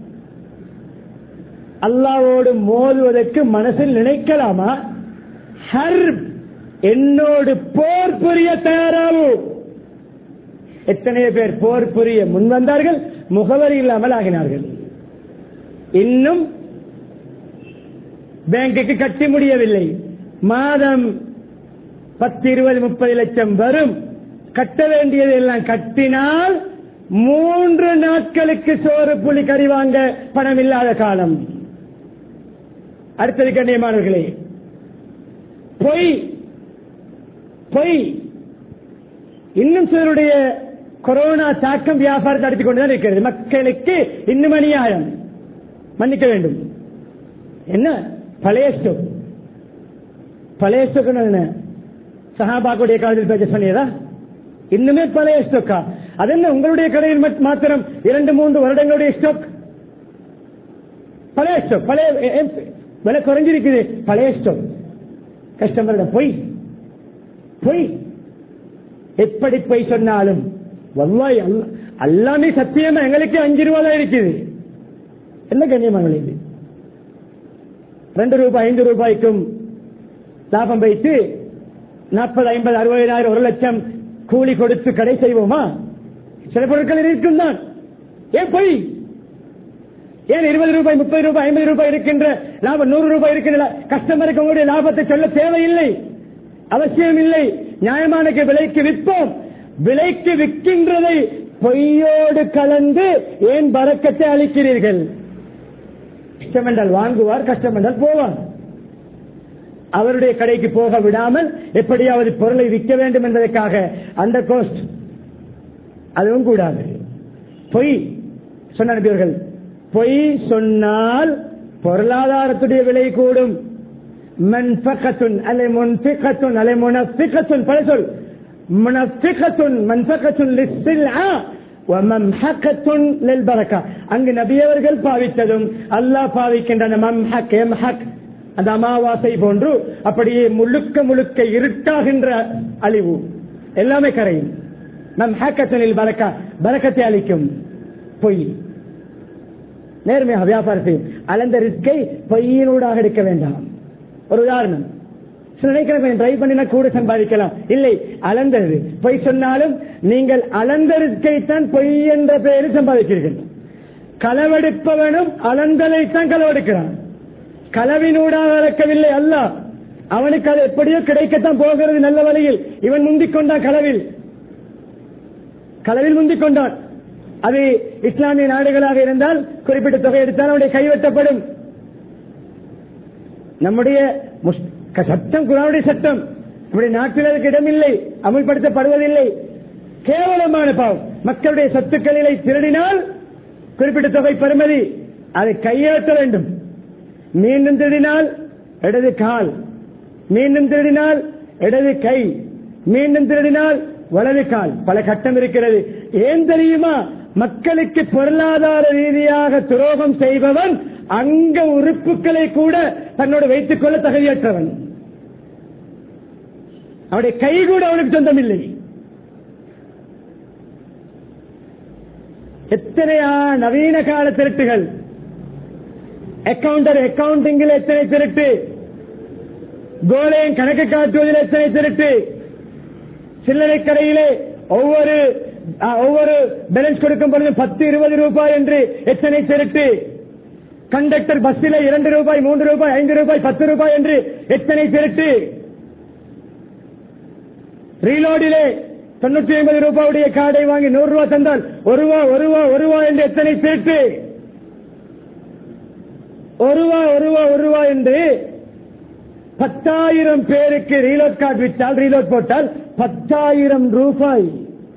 அல்லாவோடு மோதுவதற்கு மனசில் நினைக்கலாமா ஹர்ப் என்னோடு போர் புரிய தயாராகும் எத்தனையோ பேர் போர் புரிய முன் வந்தார்கள் முகவரி இல்லாமல் ஆகினார்கள் இன்னும் பேங்குக்கு கட்டி முடியவில்லை மாதம் பத்து இருபது முப்பது லட்சம் வரும் கட்ட வேண்டியது எல்லாம் கட்டினால் மூன்று நாட்களுக்கு சோறு புலி கறி வாங்க பணம் இல்லாத காலம் அடுத்தது கண்ணியமானவர்களே பொய் பொய் இன்னும் சிலருடைய கொரோனா தாக்கம் வியாபாரத்தை நடத்திக் கொண்டுதான் இருக்கிறது மக்களுக்கு இன்னும் அநியாயம் மன்னிக்க வேண்டும் என்ன பழைய ஸ்டோக் பழைய ஸ்டோக் என்ன சஹாபாக்குடைய காலத்தில் பேச சொன்னீரா இன்னுமே பழைய ஸ்டோக்கா அது என்ன உங்களுடைய கடையில் மட்- மாத்திரம் இரண்டு மூன்று வருடங்களுடைய ஸ்டாக் பழைய ஸ்டாக் பழைய எ- எ- விலை குறைஞ்சிருக்குது பழைய ஸ்டாக் கஸ்டமரோட பொய் பொய் எப்படி பொய் சொன்னாலும் வல்லாய் அல்ல- எல்லாமே சத்தியமா எங்களுக்கு அஞ்சு ரூபா தான் இருக்குது என்ன கண்ணியமாங்கள் இது ரெண்டு ரூபாய் ஐந்து ரூபாய்க்கும் லாபம் வைத்து நாற்பது ஐம்பது அறுபதாயிரம் ஒரு லட்சம் கூலி கொடுத்து கடை செய்வோமா சில பொருட்கள் இருக்கும் தான் ஏன் பொய் ஏன் இருபது ரூபாய் முப்பது ரூபாய் ஐம்பது ரூபாய் இருக்கின்ற லாபம் நூறு ரூபாய் இருக்கின்ற கஸ்டமருக்கு உங்களுடைய லாபத்தை சொல்ல தேவையில்லை அவசியம் இல்லை நியாயமான விலைக்கு விற்போம் விலைக்கு விற்கின்றதை பொய்யோடு கலந்து ஏன் பறக்கத்தை அளிக்கிறீர்கள் கஷ்டம் என்றால் வாங்குவார் கஷ்டம் என்றால் போவார் அவருடைய கடைக்கு போக விடாமல் எப்படியாவது பொருளை விற்க வேண்டும் என்பதற்காக அந்த கோஸ்ட் அதுவும் கூடாது பொய் சொன்ன நபியவர்கள் பொய் சொன்னால் பொருளாதாரத்துடைய விலை கூடும் மன்ஃபகத்துன் அலை முன்ஃபிகத்துன் அலை முனஃபிகத்துன் பல சொல் முனஃபிகத்துன் மன்ஃபகத்துன் லிஸ்ஸில்ஆ வமம்ஹகத்துன் லில்பரக்கா அங்கு நபியவர்கள் பாவித்ததும் அல்லாஹ் பாவிக்கின்ற அந்த மம்ஹக் எம்ஹக் அந்த அமாவாசை போன்று அப்படியே முழுக்க முழுக்க இருட்டாகின்ற அழிவு எல்லாமே கரையும் நம் ஹேக்கத்தனில் பறக்கா பறக்கத்தை அளிக்கும் பொய் நேர்மையாக வியாபாரம் செய்யும் அளந்த ரிஸ்கை பொய்யினூடாக எடுக்க வேண்டாம் ஒரு உதாரணம் சில நினைக்கிறேன் ட்ரை பண்ணினா கூட சம்பாதிக்கலாம் இல்லை அளந்தது பொய் சொன்னாலும் நீங்கள் அளந்த ரிஸ்கை தான் பொய் என்ற பெயரில் சம்பாதிக்கிறீர்கள் களவெடுப்பவனும் அளந்ததைத்தான் களவெடுக்கிறான் களவினூடாக அளக்கவில்லை அல்ல அவனுக்கு அது எப்படியோ கிடைக்கத்தான் போகிறது நல்ல வழியில் இவன் முந்திக் கொண்டான் களவில் களவில் முந்திக் கொண்டான் அது இஸ்லாமிய நாடுகளாக இருந்தால் குறிப்பிட்ட தொகை எடுத்தால் அவனுடைய கைவெட்டப்படும் நம்முடைய முஸ்- க- சட்டம் குரானுடைய சட்டம் நம்முடைய நாட்டில் அதற்கு இடமில்லை அமுல்படுத்தப்படுவதில்லை கேவலமான பாவம் மக்களுடைய சொத்துக்களிலே திருடினால் குறிப்பிட்ட தொகை பெறுமதி அதை கையெழுத்த வேண்டும் மீண்டும் திருடினால் இடது கால் மீண்டும் திருடினால் இடது கை மீண்டும் திருடினால் வலது கால் பல கட்டம் இருக்கிறது ஏன் தெரியுமா மக்களுக்கு பொருளாதார ரீதியாக துரோகம் செய்பவன் அங்க உறுப்புகளை கூட தன்னோடு வைத்துக் கொள்ள தகுதியற்றவன் அவனுடைய கை கூட அவனுக்கு சொந்தமில்லை எத்தனையா நவீன கால திருட்டுகள் அக்கவுண்டர் அக்கவுண்டிங்கில் எத்தனை திருட்டு கோலையும் கணக்கு காட்டுவதில் எத்தனை திருட்டு சில்லறை கடையிலே ஒவ்வொரு ஆ, ஒவ்வொரு பேலன்ஸ் கொடுக்கும் பொழுது பத்து இருபது ரூபாய் என்று எத்தனை திருட்டு கண்டக்டர் பஸ்ஸில் இரண்டு ரூபாய் மூன்று ரூபாய் ஐந்து ரூபாய் பத்து ரூபாய் என்று எத்தனை திருட்டு ரீலோடிலே தொண்ணூற்றி ஐம்பது ரூபாயுடைய கார்டை வாங்கி நூறு ரூபாய் தந்தால் ஒரு ரூபா ஒரு ரூபா ஒரு ரூபா என்று எத்தனை திருட்டு ஒரு ரூபா ஒரு ரூபா ஒரு ரூபா என்று பத்தாயிரம் பேருக்கு ரீலோட் கார்டு விட்டால் ரீலோட் போட்டால் பத்தாயிரம் ரூபாய்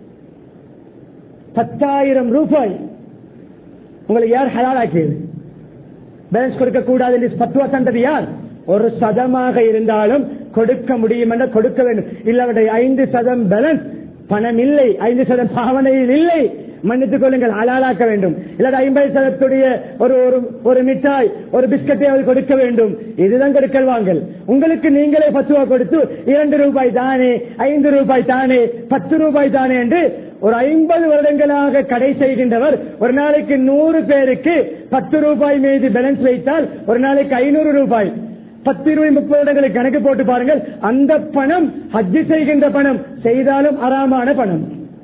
பத்தாயிரம் ரூபாய் உங்களுக்கு யார் ஹலாலாக்கியது பேலன்ஸ் கொடுக்க கூடாது என்று பத்துவா தந்தது யார் ஒரு சதமாக இருந்தாலும் கொடுக்க முடியும் என்ற கொடுக்க வேண்டும் இல்லாவிட்ட ஐந்து சதம் பேலன்ஸ் பணம் இல்லை ஐந்து சதம் பாவனையில் இல்லை மன்னித்துக் கொள்ளுங்கள் அலாலாக்க வேண்டும் இல்லாத ஐம்பது சதத்துடைய ஒரு ஒரு ஒரு மிட்டாய் ஒரு பிஸ்கட்டை அவர் கொடுக்க வேண்டும் இதுதான் கொடுக்கல் வாங்கல் உங்களுக்கு நீங்களே பத்து ரூபாய் கொடுத்து இரண்டு ரூபாய் தானே ஐந்து ரூபாய் தானே பத்து ரூபாய் தானே என்று ஒரு ஐம்பது வருடங்களாக கடை செய்கின்றவர் ஒரு நாளைக்கு நூறு பேருக்கு பத்து ரூபாய் மீது பேலன்ஸ் வைத்தால் ஒரு நாளைக்கு ஐநூறு ரூபாய் பத்து இருபது முப்பது வருடங்களுக்கு கணக்கு போட்டு பாருங்கள் அந்த பணம் ஹஜ்ஜு செய்கின்ற பணம் செய்தாலும் அறாமான பணம்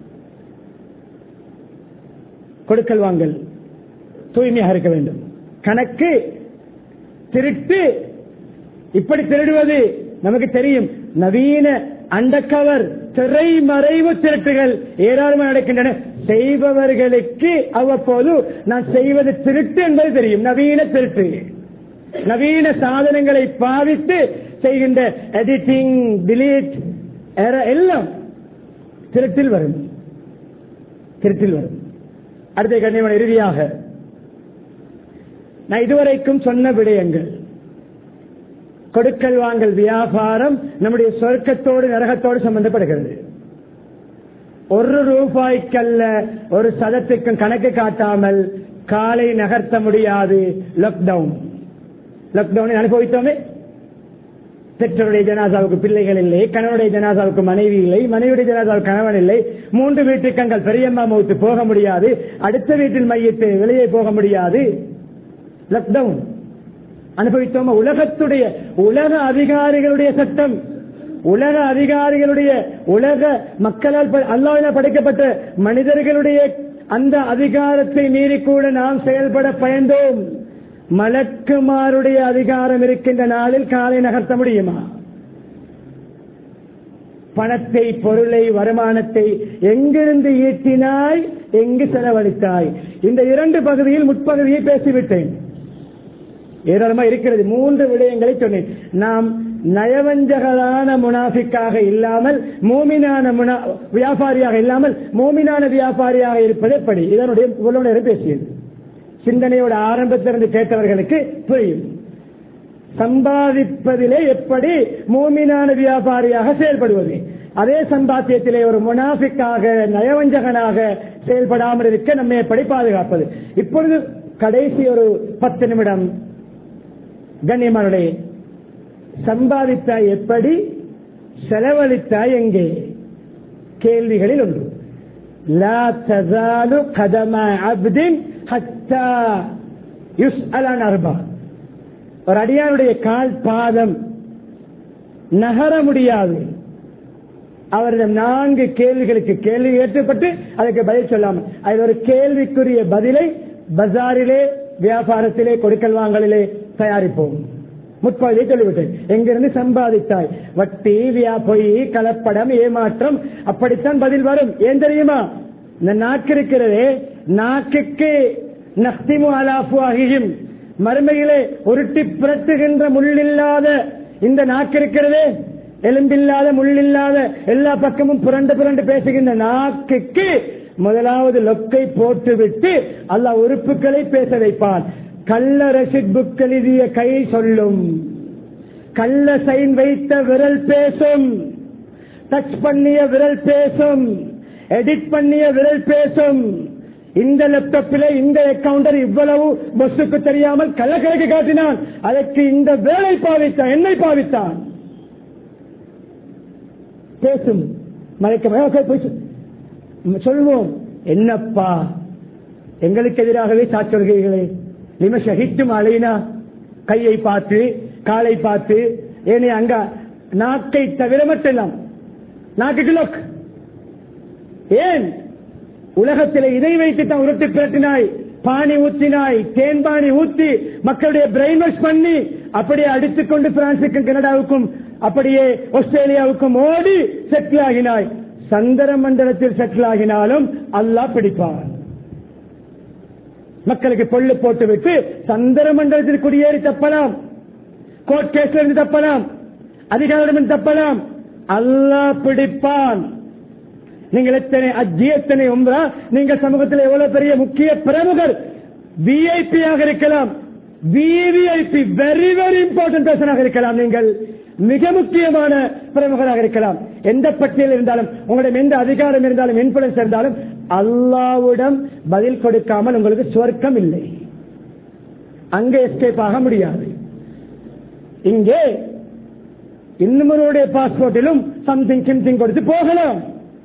கொடுக்கல் வாங்கல் தூய்மையாக இருக்க வேண்டும் கணக்கு திருட்டு இப்படி திருடுவது நமக்கு தெரியும் நவீன அண்டக்கவர் திரைமறைவு திருட்டுகள் ஏராளமாக நடக்கின்றன செய்பவர்களுக்கு அவ்வப்போது நான் செய்வது திருட்டு என்பது தெரியும் நவீன திருட்டு நவீன சாதனங்களை பாவித்து செய்கின்ற எடிட்டிங் டிலீட் எல்லாம் திருட்டில் வரும் திருட்டில் வரும் அடுத்த கண்ணியமான இறுதியாக நான் இதுவரைக்கும் சொன்ன விடயங்கள் கொடுக்கல் வாங்கல் வியாபாரம் நம்முடைய சொர்க்கத்தோடு நரகத்தோடு சம்பந்தப்படுகிறது ஒரு ரூபாய்க்கல்ல ஒரு சதத்துக்கும் கணக்கு காட்டாமல் காலை நகர்த்த முடியாது லாக்டவுன் லாக்டவுனை அனுபவித்தோமே பெற்றோருடைய ஜனாசாவுக்கு பிள்ளைகள் இல்லை கணவனுடைய ஜனாசாவுக்கு மனைவி இல்லை மனைவியுடைய ஜனாசாவுக்கு கணவன் இல்லை மூன்று வீட்டுக்கங்கள் பெரியம்மா மௌத்து போக முடியாது அடுத்த வீட்டில் மையத்து வெளியே போக முடியாது லாக்டவுன் அனுபவித்தோமா உலகத்துடைய உலக அதிகாரிகளுடைய சட்டம் உலக அதிகாரிகளுடைய உலக மக்களால் ப- அல்லாஹ்வினால் படைக்கப்பட்ட மனிதர்களுடைய அந்த அதிகாரத்தை மீறி கூட நாம் செயல்பட பயந்தோம் மலக்குமாருடைய அதிகாரம் இருக்கின்ற நாளில் காலை நகர்த்த முடியுமா பணத்தை பொருளை வருமானத்தை எங்கிருந்து ஈட்டினாய் எங்கு செலவழித்தாய் இந்த இரண்டு பகுதியில் முற்பகுதியை பேசிவிட்டேன் ஏராளமா இருக்கிறது மூன்று விடயங்களை சொன்னேன் நாம் நயவஞ்சகரான முனாஃபிக்காக இல்லாமல் மூமினான முனா வியாபாரியாக இல்லாமல் மூமினான வியாபாரியாக இருப்பது எப்படி இதனுடைய இவ்வளவு நேரம் பேசியது சிந்தனையோட ஆரம்பத்திலிருந்து கேட்டவர்களுக்கு புரியும் சம்பாதிப்பதிலே எப்படி மூமினான வியாபாரியாக செயல்படுவது அதே சம்பாத்தியத்திலே ஒரு முனாஃபிக்காக நயவஞ்சகனாக செயல்படாமல் இருக்க நம்மை எப்படி பாதுகாப்பது இப்பொழுது கடைசி ஒரு பத்து நிமிடம் கண்ணியமானுடைய சம்பாதித்தாய் எப்படி செலவழித்தாய் எங்கே கேள்விகளில் ஒன்று லா தசாலு கதம அப்தின் ஹத்தா யுஸ்அல் அன் அர்பா ஒரு அடியாருடைய கால் பாதம் நகர முடியாது அவரிடம் நான்கு கேள்விகளுக்கு கேள்வி ஏற்றப்பட்டு அதுக்கு பதில் சொல்லாமல் அதில் ஒரு கேள்விக்குரிய பதிலை பஜாரிலே வியாபாரத்திலே கொடுக்கல் வாங்கலிலே தயாரிப்போம் முற்பகுதியை சொல்லிவிட்டேன் எங்கிருந்து சம்பாதித்தாய் வட்டி வியா பொய் கலப்படம் ஏமாற்றம் அப்படித்தான் பதில் வரும் ஏன் தெரியுமா இந்த நாக்கு இருக்கிறதே நாக்குக்கு நக்திமு அலாஃபு அகியும் மறுமையிலே உருட்டி புரட்டுகின்ற முள்ளில்லாத இந்த நாக்கு இருக்கிறதே எலும்பில்லாத முள்ளில்லாத எல்லா பக்கமும் புரண்டு புரண்டு பேசுகின்ற நாக்குக்கு முதலாவது லொக்கை போட்டுவிட்டு அல்லாஹ் உறுப்புகளை பேச வைப்பான் கள்ள ரசிட் புக் எழுதிய கை சொல்லும் கள்ள சைன் வைத்த விரல் பேசும் டச் பண்ணிய விரல் பேசும் எடிட் பண்ணிய விரல் பேசும் இந்த லேப்டாப்பில் இந்த அக்கவுண்டர் இவ்வளவு பஸ்ஸுக்கு தெரியாமல் கள்ளக்கணக்கு காட்டினான் அதற்கு இந்த வேலை பாவித்தான் என்னை பாவித்தான் பேசும் மறைக்க போய் சொல்- சொல்வோம் என்னப்பா எங்களுக்கு எதிராகவே சாச்சொல்கிறீர்களே நிம ஷஹித்தும் அலைனா கையை பார்த்து காலை பார்த்து ஏனே அங்க நாக்கை தவிர மட்டும் நாக்குக்கு லோக் ஏன் உலகத்திலே இதை வைத்து தான் உருட்டி பிரட்டினாய் பானி ஊத்தினாய் தேன் பானி ஊத்தி மக்களுடைய பிரெயின் வாஷ் பண்ணி அப்படியே அடித்துக்கொண்டு பிரான்சுக்கும் கனடாவுக்கும் அப்படியே ஆஸ்திரேலியாவுக்கும் ஓடி செட்டில் ஆகினாய் சந்திர மண்டலத்தில் செட்டில் ஆகினாலும் அல்லாஹ் பிடிப்பான் மக்களுக்கு பொல்லு போட்டு விட்டு சந்திர மண்டலத்தில் குடியேறி தப்பலாம் கோர்ட் கேஸ்ல இருந்து தப்பலாம் அதிகாரிடம் தப்பலாம் அல்லாஹ் பிடிப்பான் நீங்கள் எத்தனை அஜி எத்தனை உம்ரா நீங்கள் சமூகத்தில் எவ்வளவு பெரிய முக்கிய பிரமுகர் விஐபியாக இருக்கலாம் விவிஐபி வெரி வெரி இம்பார்ட்டன்ட் பர்சனாக இருக்கலாம் நீங்கள் மிக முக்கியமான பிரமுகராக இருக்கலாம் எந்த பட்டியல் இருந்தாலும் உங்களிடம் எந்த அதிகாரம் இருந்தாலும் இன்ஃபுளுன்ஸ் இருந்தாலும் அல்லாவிடம் பதில் கொடுக்காமல் உங்களுக்கு சுவர்க்கம் இல்லை அங்கே எஸ்கேப் ஆக முடியாது இங்கே இன்னுமருடைய பாஸ்போர்ட்டிலும் சம்திங் கிம்திங் கொடுத்து போகலாம்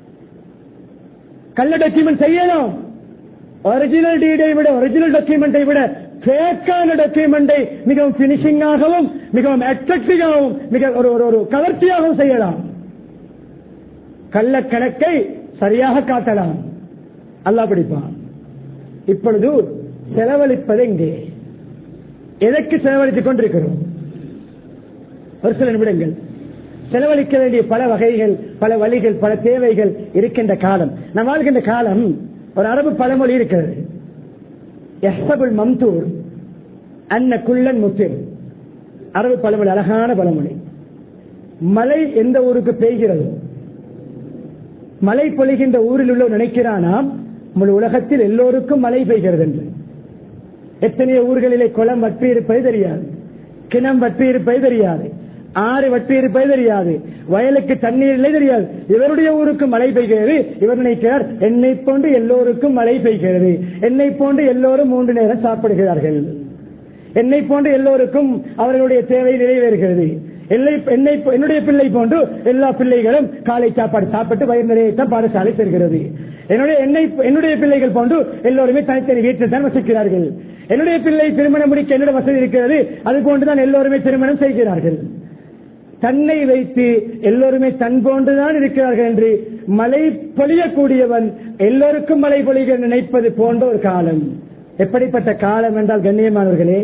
கள்ள டாக்குமெண்ட் செய்யலாம் ஒரிஜினல் டீடை விட ஒரிஜினல் டாக்குமெண்டை விட ஃபேக்கான டாக்குமெண்டை மிகவும் பினிஷிங்காகவும் மிகவும் அட்ராக்டிவாகவும் மிக ஒரு ஒரு- ஒரு கவர்ச்சியாகவும் செய்யலாம் கள்ள கணக்கை சரியாக காட்டலாம் அல்லாஹ் பிடிப்பான் இப்பொழுது செலவழிப்பது எங்கே எதற்கு செலவழித்துக் கொண்டிருக்கிறோம் ஒரு சில நிமிடங்கள் செலவழிக்க வேண்டிய பல வகைகள் பல வழிகள் பல தேவைகள் இருக்கின்ற காலம் நாம் வாழ்கின்ற காலம் ஒரு அரபு பழமொழி இருக்கிறது எஹ்சபுல் மம்தூர் அன்ன குள்ளன் முத்திர் அரபு பழமொழி அழகான பழமொழி மழை எந்த ஊருக்கு பெய்கிறதோ மழை பொழிகின்ற ஊரில் உள்ள நினைக்கிறானாம் முழு உலகத்தில் எல்லோருக்கும் மழை பெய்கிறது என்று எத்தனையோ ஊர்களிலே குளம் வற்றி இருப்பது தெரியாது கிணம் வற்றி இருப்பது தெரியாது ஆறு வற்றி இருப்பது தெரியாது வயலுக்கு தண்ணீர் இல்லை தெரியாது இவருடைய ஊருக்கு மழை பெய்கிறது இவர் நினைக்கிறார் என்னை போன்று எல்லோருக்கும் மழை பெய்கிறது என்னை போன்று எல்லோரும் மூன்று நேரம் சாப்பிடுகிறார்கள் என்னை போன்று எல்லோருக்கும் அவர்களுடைய தேவை நிறைவேறுகிறது என்னை என்னை என்னுடைய பிள்ளை போன்று எல்லா பிள்ளைகளும் காலை சாப்பாடு சாப்பிட்டு வயிறு நிறைய தான் பாடசாலை செல்கிறது என்னுடைய என்னை என்னுடைய பிள்ளைகள் போன்று எல்லோருமே தனித்தனி வீட்டில் தான் வசிக்கிறார்கள் என்னுடைய பிள்ளை திருமணம் முடிக்க என்னோட வசதி இருக்கிறது அது போன்றுதான் எல்லோருமே திருமணம் செய்கிறார்கள் தன்னை வைத்து எல்லோருமே தன் போன்றுதான் இருக்கிறார்கள் என்று மழை பொழியக்கூடியவன் எல்லோருக்கும் மழை பொழிக நினைப்பது போன்ற ஒரு காலம் எப்படிப்பட்ட காலம் என்றால் கண்ணியமானவர்களே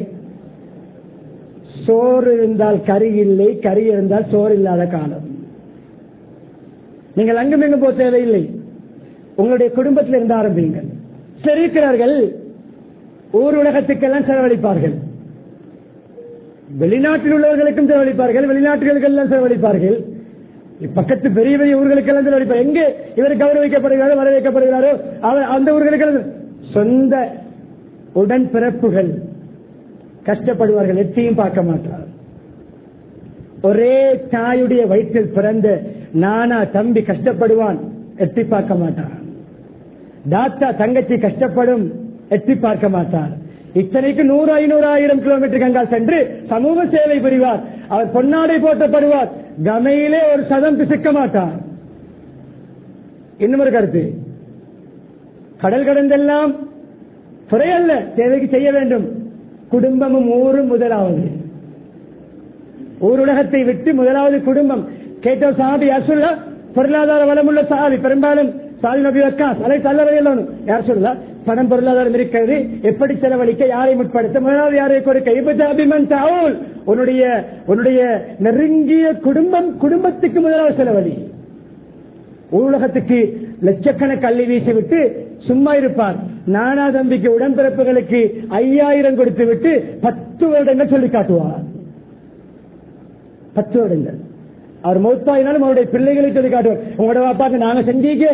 சோறு இருந்தால் கறி இல்லை கறி இருந்தால் சோறு இல்லாத காலம் நீங்கள் அங்கும் எங்கும் போக தேவையில்லை உங்களுடைய குடும்பத்தில் இருந்து ஆரம்பியுங்கள் சிலர் இருக்கிறார்கள் ஊர் உலகத்துக்கெல்லாம் செலவழிப்பார்கள் வெளிநாட்டில் உள்ளவர்களுக்கும் செலவழிப்பார்கள் வெளிநாட்டுகளுக்கெல்லாம் செலவழிப்பார்கள் பக்கத்து பெரிய பெரிய ஊர்களுக்கெல்லாம் செலவழிப்பார் எங்கே இவர் கௌரவிக்கப்படுகிறாரோ வரவேற்கப்படுகிறாரோ அவர் அந்த ஊர்களுக்கெல்லாம் சொந்த உடன் பிறப்புகள் கஷ்டப்படுவார்கள் எத்தையும் பார்க்க மாட்டார் ஒரே தாயுடைய வயிற்றில் பிறந்த நானா தம்பி கஷ்டப்படுவான் எட்டி பார்க்க மாட்டான் தாத்தா தங்கச்சி கஷ்டப்படும் எட்டி பார்க்க மாட்டார் இத்தனைக்கு நூறு ஐநூறு ஆயிரம் கிலோமீட்டர் கங்கால் சென்று சமூக சேவை புரிவார் அவர் பொன்னாடை போட்டப்படுவார் கமையிலே ஒரு சதம் பிசுக்க மாட்டார் இன்னும் ஒரு கருத்து கடல் கடந்தெல்லாம் குறையல்ல தேவைக்கு செய்ய வேண்டும் குடும்பமும் ஊரும் முதலாவது ஊருலகத்தை விட்டு முதலாவது குடும்பம் கேட்ட சாபி அசுல்லா பொருளாதார வளமுள்ள சாபி பெரும்பாலும் சாதி நபி வக்காஸ் அதை தள்ளவையில் யார் சொல்லா பணம் பொருளாதாரம் இருக்கிறது எப்படி செலவழிக்க யாரை முற்படுத்த முதலாவது யாரை கொடுக்க இபதாபிமன் தாவூல் உன்னுடைய உன்னுடைய நெருங்கிய குடும்பம் குடும்பத்துக்கு முதலாவது செலவழி ஊரகத்துக்கு லட்சக்கணக்கு அள்ளி வீசி விட்டு சும்மா இருப்பார் நானா தம்பிக்கு உடன்பிறப்புகளுக்கு ஐயாயிரம் கொடுத்து விட்டு பத்து வருடங்கள் சொல்லி காட்டுவார் பத்து வருடங்கள் அவர் மௌத்தாயினாலும் அவருடைய பிள்ளைகளை சொல்லி காட்டுவார் உங்களோட வாப்பாக்கு நாங்க செஞ்சீங்க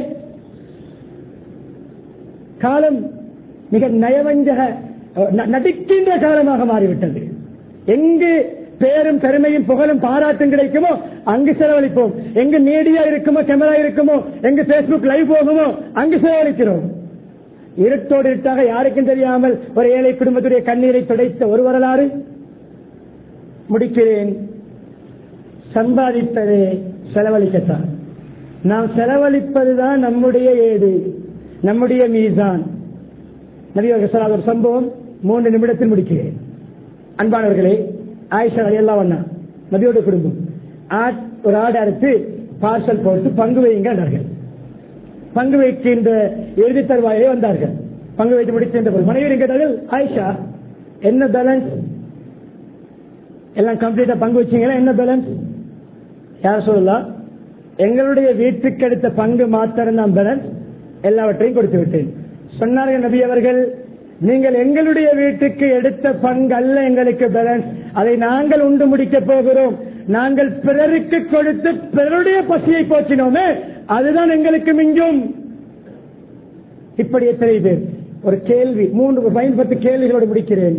காலம் மிக நயவஞ்சக ந- நடிக்கின்ற காலமாக மாறிவிட்டது எங்கு பேரும் பெருமையும் புகழும் பாராட்டும் கிடைக்குமோ அங்கு செலவழிப்போம் எங்கு மீடியா இருக்குமோ கேமரா இருக்குமோ எங்கு பேஸ்புக் லைவ் போகுமோ அங்கு செலவழிக்கிறோம் இருட்டோடு இருட்டாக யாருக்கும் தெரியாமல் ஒரு ஏழை குடும்பத்துடைய கண்ணீரை துடைத்த ஒரு வரலாறு முடிக்கிறேன் சம்பாதிப்பதே செலவழிக்கத்தான் நாம் செலவழிப்பதுதான் நம்முடைய ஏடு நம்முடைய மீசான் நபியவர்கள் சொல்லாத ஒரு சம்பவம் மூன்று நிமிடத்தில் முடிக்கிறேன் அன்பானவர்களே ஆயிஷா எல்லாம் வண்ணா நபியோட குடும்பம் ஆட்- ஒரு ஆடு அறுத்து பார்சல் போட்டு பங்கு வையுங்க என்றார்கள் பங்கு வைக்கின்ற இறுதி தருவாயே வந்தார்கள் பங்கு வைத்து முடிக்கின்ற போது மனைவி கேட்டார்கள் ஆயிஷா என்ன பேலன்ஸ் எல்லாம் கம்ப்ளீட்டா பங்கு வச்சீங்களா என்ன பேலன்ஸ் யார் சொல்லலாம் எங்களுடைய வீட்டுக்கு எடுத்த பங்கு மாத்திரம் தான் பேலன்ஸ் எல்லாவற்றையும் கொடுத்து விட்டேன் சொன்னார்கள் நபி அவர்கள் நீங்கள் எங்களுடைய வீட்டுக்கு எடுத்த பங்கு அல்ல எங்களுக்கு பேலன்ஸ் அதை நாங்கள் உண்டு முடிக்க போகிறோம் நாங்கள் பிறருக்கு கொடுத்து பிறருடைய பசியை போற்றினோமே அதுதான் எங்களுக்கு மிஞ்சும் இப்படி எத்தனை பேர் ஒரு கேள்வி மூன்று ஒரு பதினைந்து பத்து கேள்விகளோடு முடிக்கிறேன்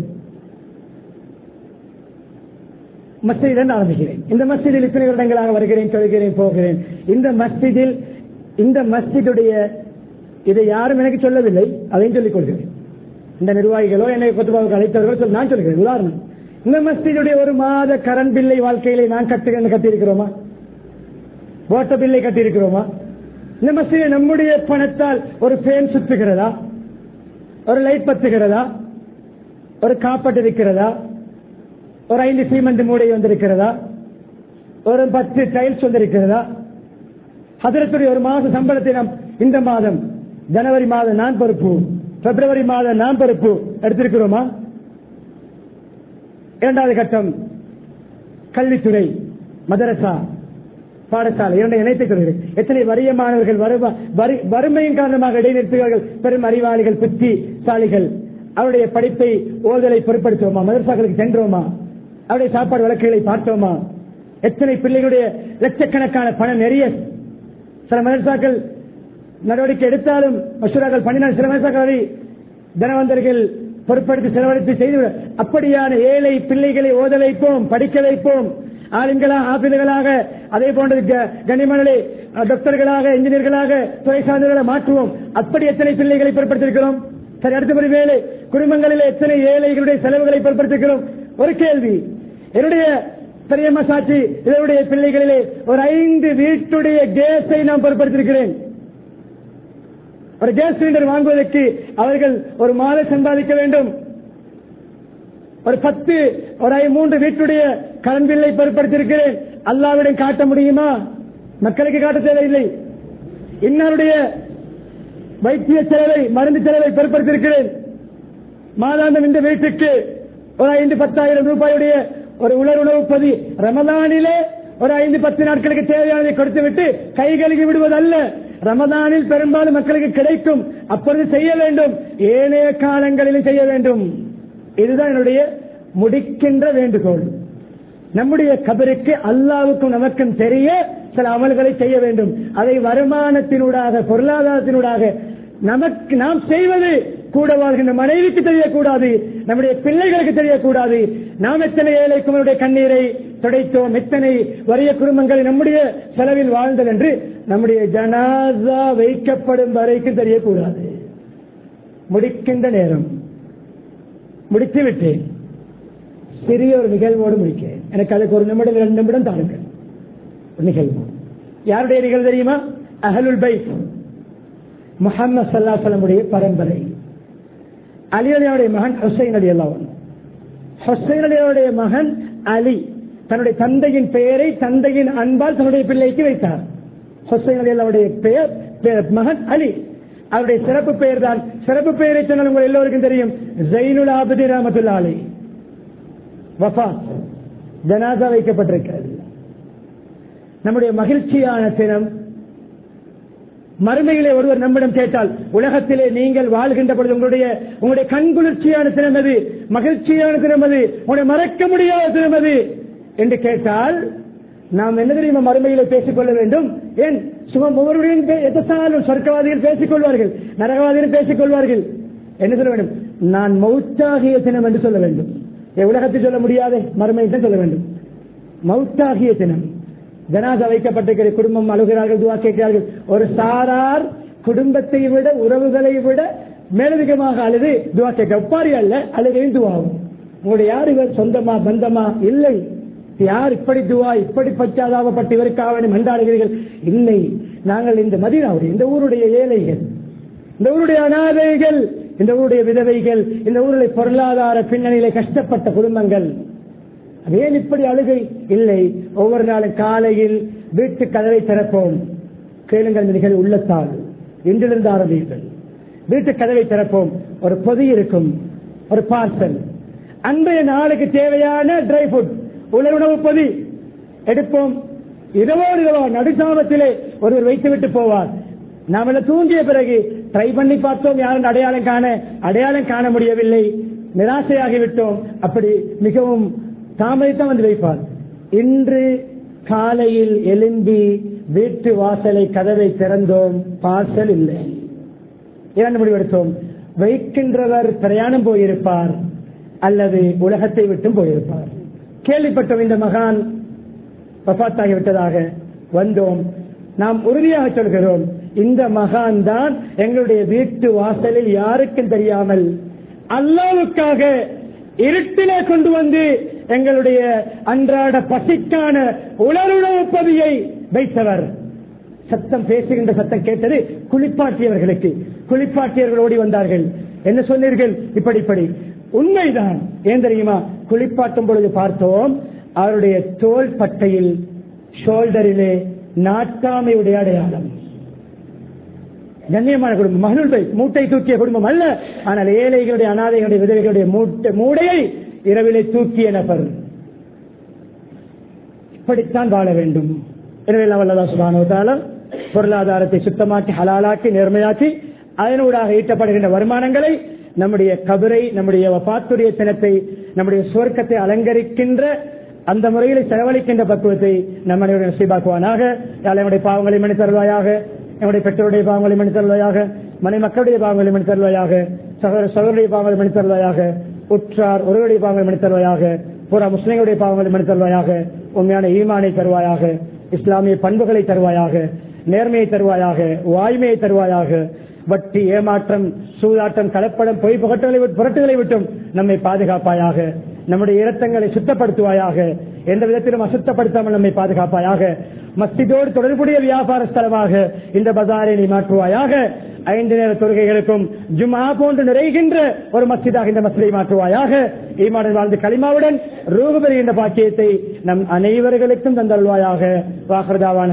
மஸ்ஜிதில் ஆரம்பிக்கிறேன் இந்த மஸ்ஜிதில் இத்தனை வருடங்களாக வருகிறேன் தொழுகிறேன் போகிறேன் இந்த மஸ்ஜிதில் இந்த மஸ்ஜிதுடைய இதை யாரும் எனக்கு சொல்லவில்லை அதையும் சொல்லிக் கொள்கிறேன் இந்த நிர்வாகிகளோ என்னை கொத்துபாவுக்கு அழைத்தவர்களோ சொல்லி நான் சொல்கிறேன் உதாரணம் இந்த மஸ்ஜிதுடைய ஒரு மாத கரண்ட் பில்லை வாழ்க்கையிலே நான் கட்டுகிறேன் கட்டியிருக்கிறோமா ஓட்ட பில்லை கட்டியிருக்கிறோமா இந்த மஸ்ஜிதில் நம்முடைய பணத்தால் ஒரு ஃபேன் சுத்துகிறதா ஒரு லைட் பத்துகிறதா ஒரு காப்பட்டு இருக்கிறதா ஒரு ஐந்து சீமெண்ட் மூடை வந்திருக்கிறதா ஒரு பத்து டைல்ஸ் வந்திருக்கிறதா ஹதரத்துடைய ஒரு மாத சம்பளத்தை நாம் இந்த மாதம் ஜனவரி மாதம் நான் பொறுப்பு பிப்ரவரி மாதம் நான் பொறுப்பு எடுத்திருக்கிறோமா இரண்டாவது கட்டம் கல்வித்துறை மதரசா பாடசாலை இரண்டை இணைத்துக் கொள்கிறேன் எத்தனை வறிய மாணவர்கள் வருவ- வரி- வறுமையின் காரணமாக இடைநிறுத்துகிறார்கள் பெரும் அறிவாளிகள் புத்திசாலிகள் அவருடைய படிப்பை ஓதலை பொருட்படுத்துவோமா மதரசாக்களுக்கு சென்றோமா அவருடைய சாப்பாடு வழக்குகளை பார்த்தோமா எத்தனை பிள்ளைகளுடைய லட்சக்கணக்கான பணம் நிறைய சில மதரசாக்கள் நடவடிக்கை எடுத்தாலும் மசூராக்கள் பண்ணினால் சில மதரசாக்கள் அதை தனவந்தர்கள் பொருட்படுத்தி செலவழித்து செய்து அப்படியான ஏழை பிள்ளைகளை ஓத வைப்போம் படிக்க வைப்போம் ஆளுங்களாக ஆபிதர்களாக அதே போன்ற க- கண்ணியமானே டாக்டர்களாக இன்ஜினியர்களாக துறை சார்ந்தவர்களை மாற்றுவோம் அப்படி எத்தனை பிள்ளைகளை பொருட்படுத்திருக்கிறோம் சரி அடுத்தபடி வேலை குடும்பங்களில் எத்தனை ஏழைகளுடைய செலவுகளை பொருட்படுத்திருக்கிறோம் ஒரு கேள்வி என்னுடைய பெரிய மசாட்சி இதனுடைய பிள்ளைகளிலே ஒரு ஐந்து வீட்டுடைய கேஸை நான் பொருட்படுத்திருக்கிறேன் ஒரு கேஸ் சிலிண்டர் வாங்குவதற்கு அவர்கள் ஒரு மாதம் சம்பாதிக்க வேண்டும் ஒரு பத்து ஒரு ஐ- மூன்று வீட்டுடைய கடன் பில்லை பொருட்படுத்தியிருக்கிறேன் அல்லாவிடம் காட்ட முடியுமா மக்களுக்கு காட்ட தேவையில்லை இன்னருடைய வைத்திய செலவை மருந்து செலவை பொருட்படுத்தியிருக்கிறேன் மாதாந்தம் இந்த வீட்டுக்கு ஒரு ஐந்து பத்தாயிரம் ரூபாயுடைய ஒரு உலர் உணவு பதி ரமதானிலே ஒரு ஐந்து பத்து நாட்களுக்கு தேவையானதை கொடுத்துவிட்டு கை கழுகி விடுவதல்ல ரமதானில் பெரும்பாலும் மக்களுக்கு கிடைக்கும் அப்பொழுது செய்ய வேண்டும் ஏனைய காலங்களிலும் செய்ய வேண்டும் இதுதான் என்னுடைய முடிக்கின்ற வேண்டுகோள் நம்முடைய கபருக்கு அல்லாவுக்கும் நமக்கும் தெரிய சில அமல்களை செய்ய வேண்டும் அதை வருமானத்தினூடாக பொருளாதாரத்தினூடாக நமக்கு நாம் செய்வது கூட வாழ்கின்ற மனைவிக்கு தெரியக்கூடாது நம்முடைய பிள்ளைகளுக்கு தெரியக்கூடாது நாம் எத்தனை ஏழைக்குமனுடைய கண்ணீரை துடைத்தோம் எத்தனை வறிய குடும்பங்கள் நம்முடைய செலவில் வாழ்ந்தது என்று நம்முடைய ஜனாசா வைக்கப்படும் வரைக்கும் தெரியக்கூடாது முடிக்கின்ற நேரம் முடித்து விட்டேன் சிறிய ஒரு நிகழ்வோடு முடிக்க எனக்கு அதுக்கு ஒரு நிமிடம் இரண்டு நிமிடம் தாருங்கள் ஒரு நிகழ்வு யாருடைய நிகழ்வு தெரியுமா அஹலுல் பைத் முகமது சல்லாசலமுடைய பரம்பரை அலி அலியாவுடைய மகன் ஹுசைன் அலி அல்லாவன் ஹுசைன் அலியாவுடைய மகன் அலி தன்னுடைய தந்தையின் பெயரை தந்தையின் அன்பால் தன்னுடைய பிள்ளைக்கு வைத்தார் ஹுசைன் அலி அல்லாவுடைய பெயர் பெயர் மகன் அலி அவருடைய சிறப்பு பெயர் தான் சிறப்பு பெயரை சொன்னால் உங்கள் எல்லோருக்கும் தெரியும் ஜெயினுல் ஆபதி ரஹமத்துல்லா அலி வஃபா ஜனாசா வைக்கப்பட்டிருக்கிறது நம்முடைய மகிழ்ச்சியான தினம் மறுமையிலே ஒருவர் நம்மிடம் கேட்டால் உலகத்திலே நீங்கள் வாழ்கின்ற பொழுது உங்களுடைய உங்களுடைய கண்குளிர்ச்சியான தினம் அது மகிழ்ச்சியான தினம் அது உங்களுடைய மறக்க முடியாத தினம் அது என்று கேட்டால் நாம் என்ன தெரியுமா மறுமையிலே பேசிக் கொள்ள வேண்டும் ஏன் சுகம் ஒவ்வொருவரையும் எதாலும் சொர்க்கவாதிகள் பேசிக் கொள்வார்கள் நரகவாதிகள் பேசிக் கொள்வார்கள் என்ன சொல்ல வேண்டும் நான் மௌத்தாகிய தினம் என்று சொல்ல வேண்டும் என் உலகத்தில் சொல்ல முடியாதே மறுமையை தான் சொல்ல வேண்டும் மௌத்தாகிய தினம் ஜனாசா வைக்கப்பட்டிருக்கிற குடும்பம் அழுகிறார்கள் துவா கேட்கிறார்கள் ஒரு சாரார் குடும்பத்தை விட உறவுகளை விட மேலதிகமாக அழுது துவா கேட்க ஒப்பாரி அல்ல அழுகையும் துவாகும் உங்களுடைய யார் இவர் சொந்தமா பந்தமா இல்லை யார் இப்படி துவா இப்படி பச்சாதாபப்பட்டு இவருக்காக மன்றாடுகிறீர்கள் இல்லை நாங்கள் இந்த மதினாவுடைய இந்த ஊருடைய ஏழைகள் இந்த ஊருடைய அனாதைகள் இந்த ஊருடைய விதவைகள் இந்த ஊருடைய பொருளாதார பின்னணியிலே கஷ்டப்பட்ட குடும்பங்கள் அது ஏன் இப்படி அழுகை இல்லை ஒவ்வொரு நாளும் காலையில் வீட்டு கதவை திறப்போம் கேளுங்கள் இந்த நிகழ்வு உள்ளத்தால் இன்றிலிருந்து ஆரம்பியுங்கள் வீட்டு கதவை திறப்போம் ஒரு பொதி இருக்கும் ஒரு பார்சல் அன்றைய நாளுக்கு தேவையான ட்ரை ஃபுட் உலர் உணவு பொதி எடுப்போம் இரவோடு இரவோ நடுசாமத்திலே ஒருவர் வைத்துவிட்டு போவார் நாம் எல்லாம் தூங்கிய பிறகு ட்ரை பண்ணி பார்த்தோம் யாரும் அடையாளம் காண அடையாளம் காண முடியவில்லை நிராசையாகிவிட்டோம் அப்படி மிகவும் தாமதித்தான் வந்து வைப்பார் இன்று காலையில் எலும்பி வீட்டு வாசலை கதவை திறந்தோம் பார்சல் இல்லை இரண்டு முடிவெடுத்தோம் வைக்கின்றவர் பிரயாணம் போயிருப்பார் அல்லது உலகத்தை விட்டும் போயிருப்பார் கேள்விப்பட்டோம் இந்த மகான் வபாத்தாகிவிட்டதாக வந்தோம் நாம் உறுதியாக சொல்கிறோம் இந்த மகான் தான் எங்களுடைய வீட்டு வாசலில் யாருக்கும் தெரியாமல் அல்லாவுக்காக இருட்டிலே கொண்டு வந்து எங்களுடைய அன்றாட பசிக்கான உணர்வுணவு பதியை வைத்தவர் சத்தம் பேசுகின்ற சத்தம் கேட்டது குளிப்பாட்டியவர்களுக்கு குளிப்பாட்டியவர்கள் ஓடி வந்தார்கள் என்ன சொன்னீர்கள் இப்படி இப்படி உண்மைதான் ஏன் தெரியுமா குளிப்பாட்டும் பொழுது பார்த்தோம் அவருடைய தோல் பட்டையில் ஷோல்டரிலே நாட்டாமையுடைய அடையாளம் கண்ணியமான குடும்பம் மகளுடைய மூட்டை தூக்கிய குடும்பம் அல்ல ஆனால் ஏழைகளுடைய அனாதைகளுடைய விதவைகளுடைய மூட்டை மூடையை இரவிலே தூக்கிய நபர் இப்படித்தான் வாழ வேண்டும் எனவே வல்லதா சுபானோத்தால பொருளாதாரத்தை சுத்தமாக்கி ஹலாலாக்கி நேர்மையாக்கி அதனூடாக ஈட்டப்படுகின்ற வருமானங்களை நம்முடைய கபரை நம்முடைய பாத்துடைய தினத்தை நம்முடைய சுவர்க்கத்தை அலங்கரிக்கின்ற அந்த முறையில் செலவழிக்கின்ற பக்குவத்தை நம்ம நசீபாக்குவானாக நம்முடைய பாவங்களை மணி தருவாயாக நம்முடைய பெற்றோருடைய பாவங்களை மணி தருவாயாக மனை மக்களுடைய பாவங்களை மணி தருவாயாக சகோதர சகோதரிய பாவங்களை மணி தருவாயாக உற்றார் ஒருவருடைய பாவங்களை மணி தருவாயாக புற முஸ்லிம்களுடைய பாவங்களை மணி தருவாயாக உண்மையான ஈமானை தருவாயாக இஸ்லாமிய பண்புகளை தருவாயாக நேர்மையை தருவாயாக வாய்மையை தருவாயாக வட்டி ஏமாற்றம் சூதாட்டம் கலப்படம் பொய் புகட்டுகளை புரட்டுகளை விட்டும் நம்மை பாதுகாப்பாயாக நம்முடைய இரத்தங்களை சுத்தப்படுத்துவாயாக எந்த விதத்திலும் அசுத்தப்படுத்தாமல் நம்மை பாதுகாப்பாயாக மஸ்ஜிதோடு தொடர்புடைய வியாபார ஸ்தலமாக இந்த பஜாரை நீ மாற்றுவாயாக ஐந்து நேர தொழுகைகளுக்கும் ஜும்ஆ போன்று நிறைகின்ற ஒரு மஸ்ஜிதாக இந்த மஸ்ஜிதை மாற்றுவாயாக ஈமாடன் வாழ்ந்து களிமாவுடன் ரூபு பெறுகின்ற பாக்கியத்தை நம் அனைவர்களுக்கும் தந்தல்வாயாக வாகர்தாவான்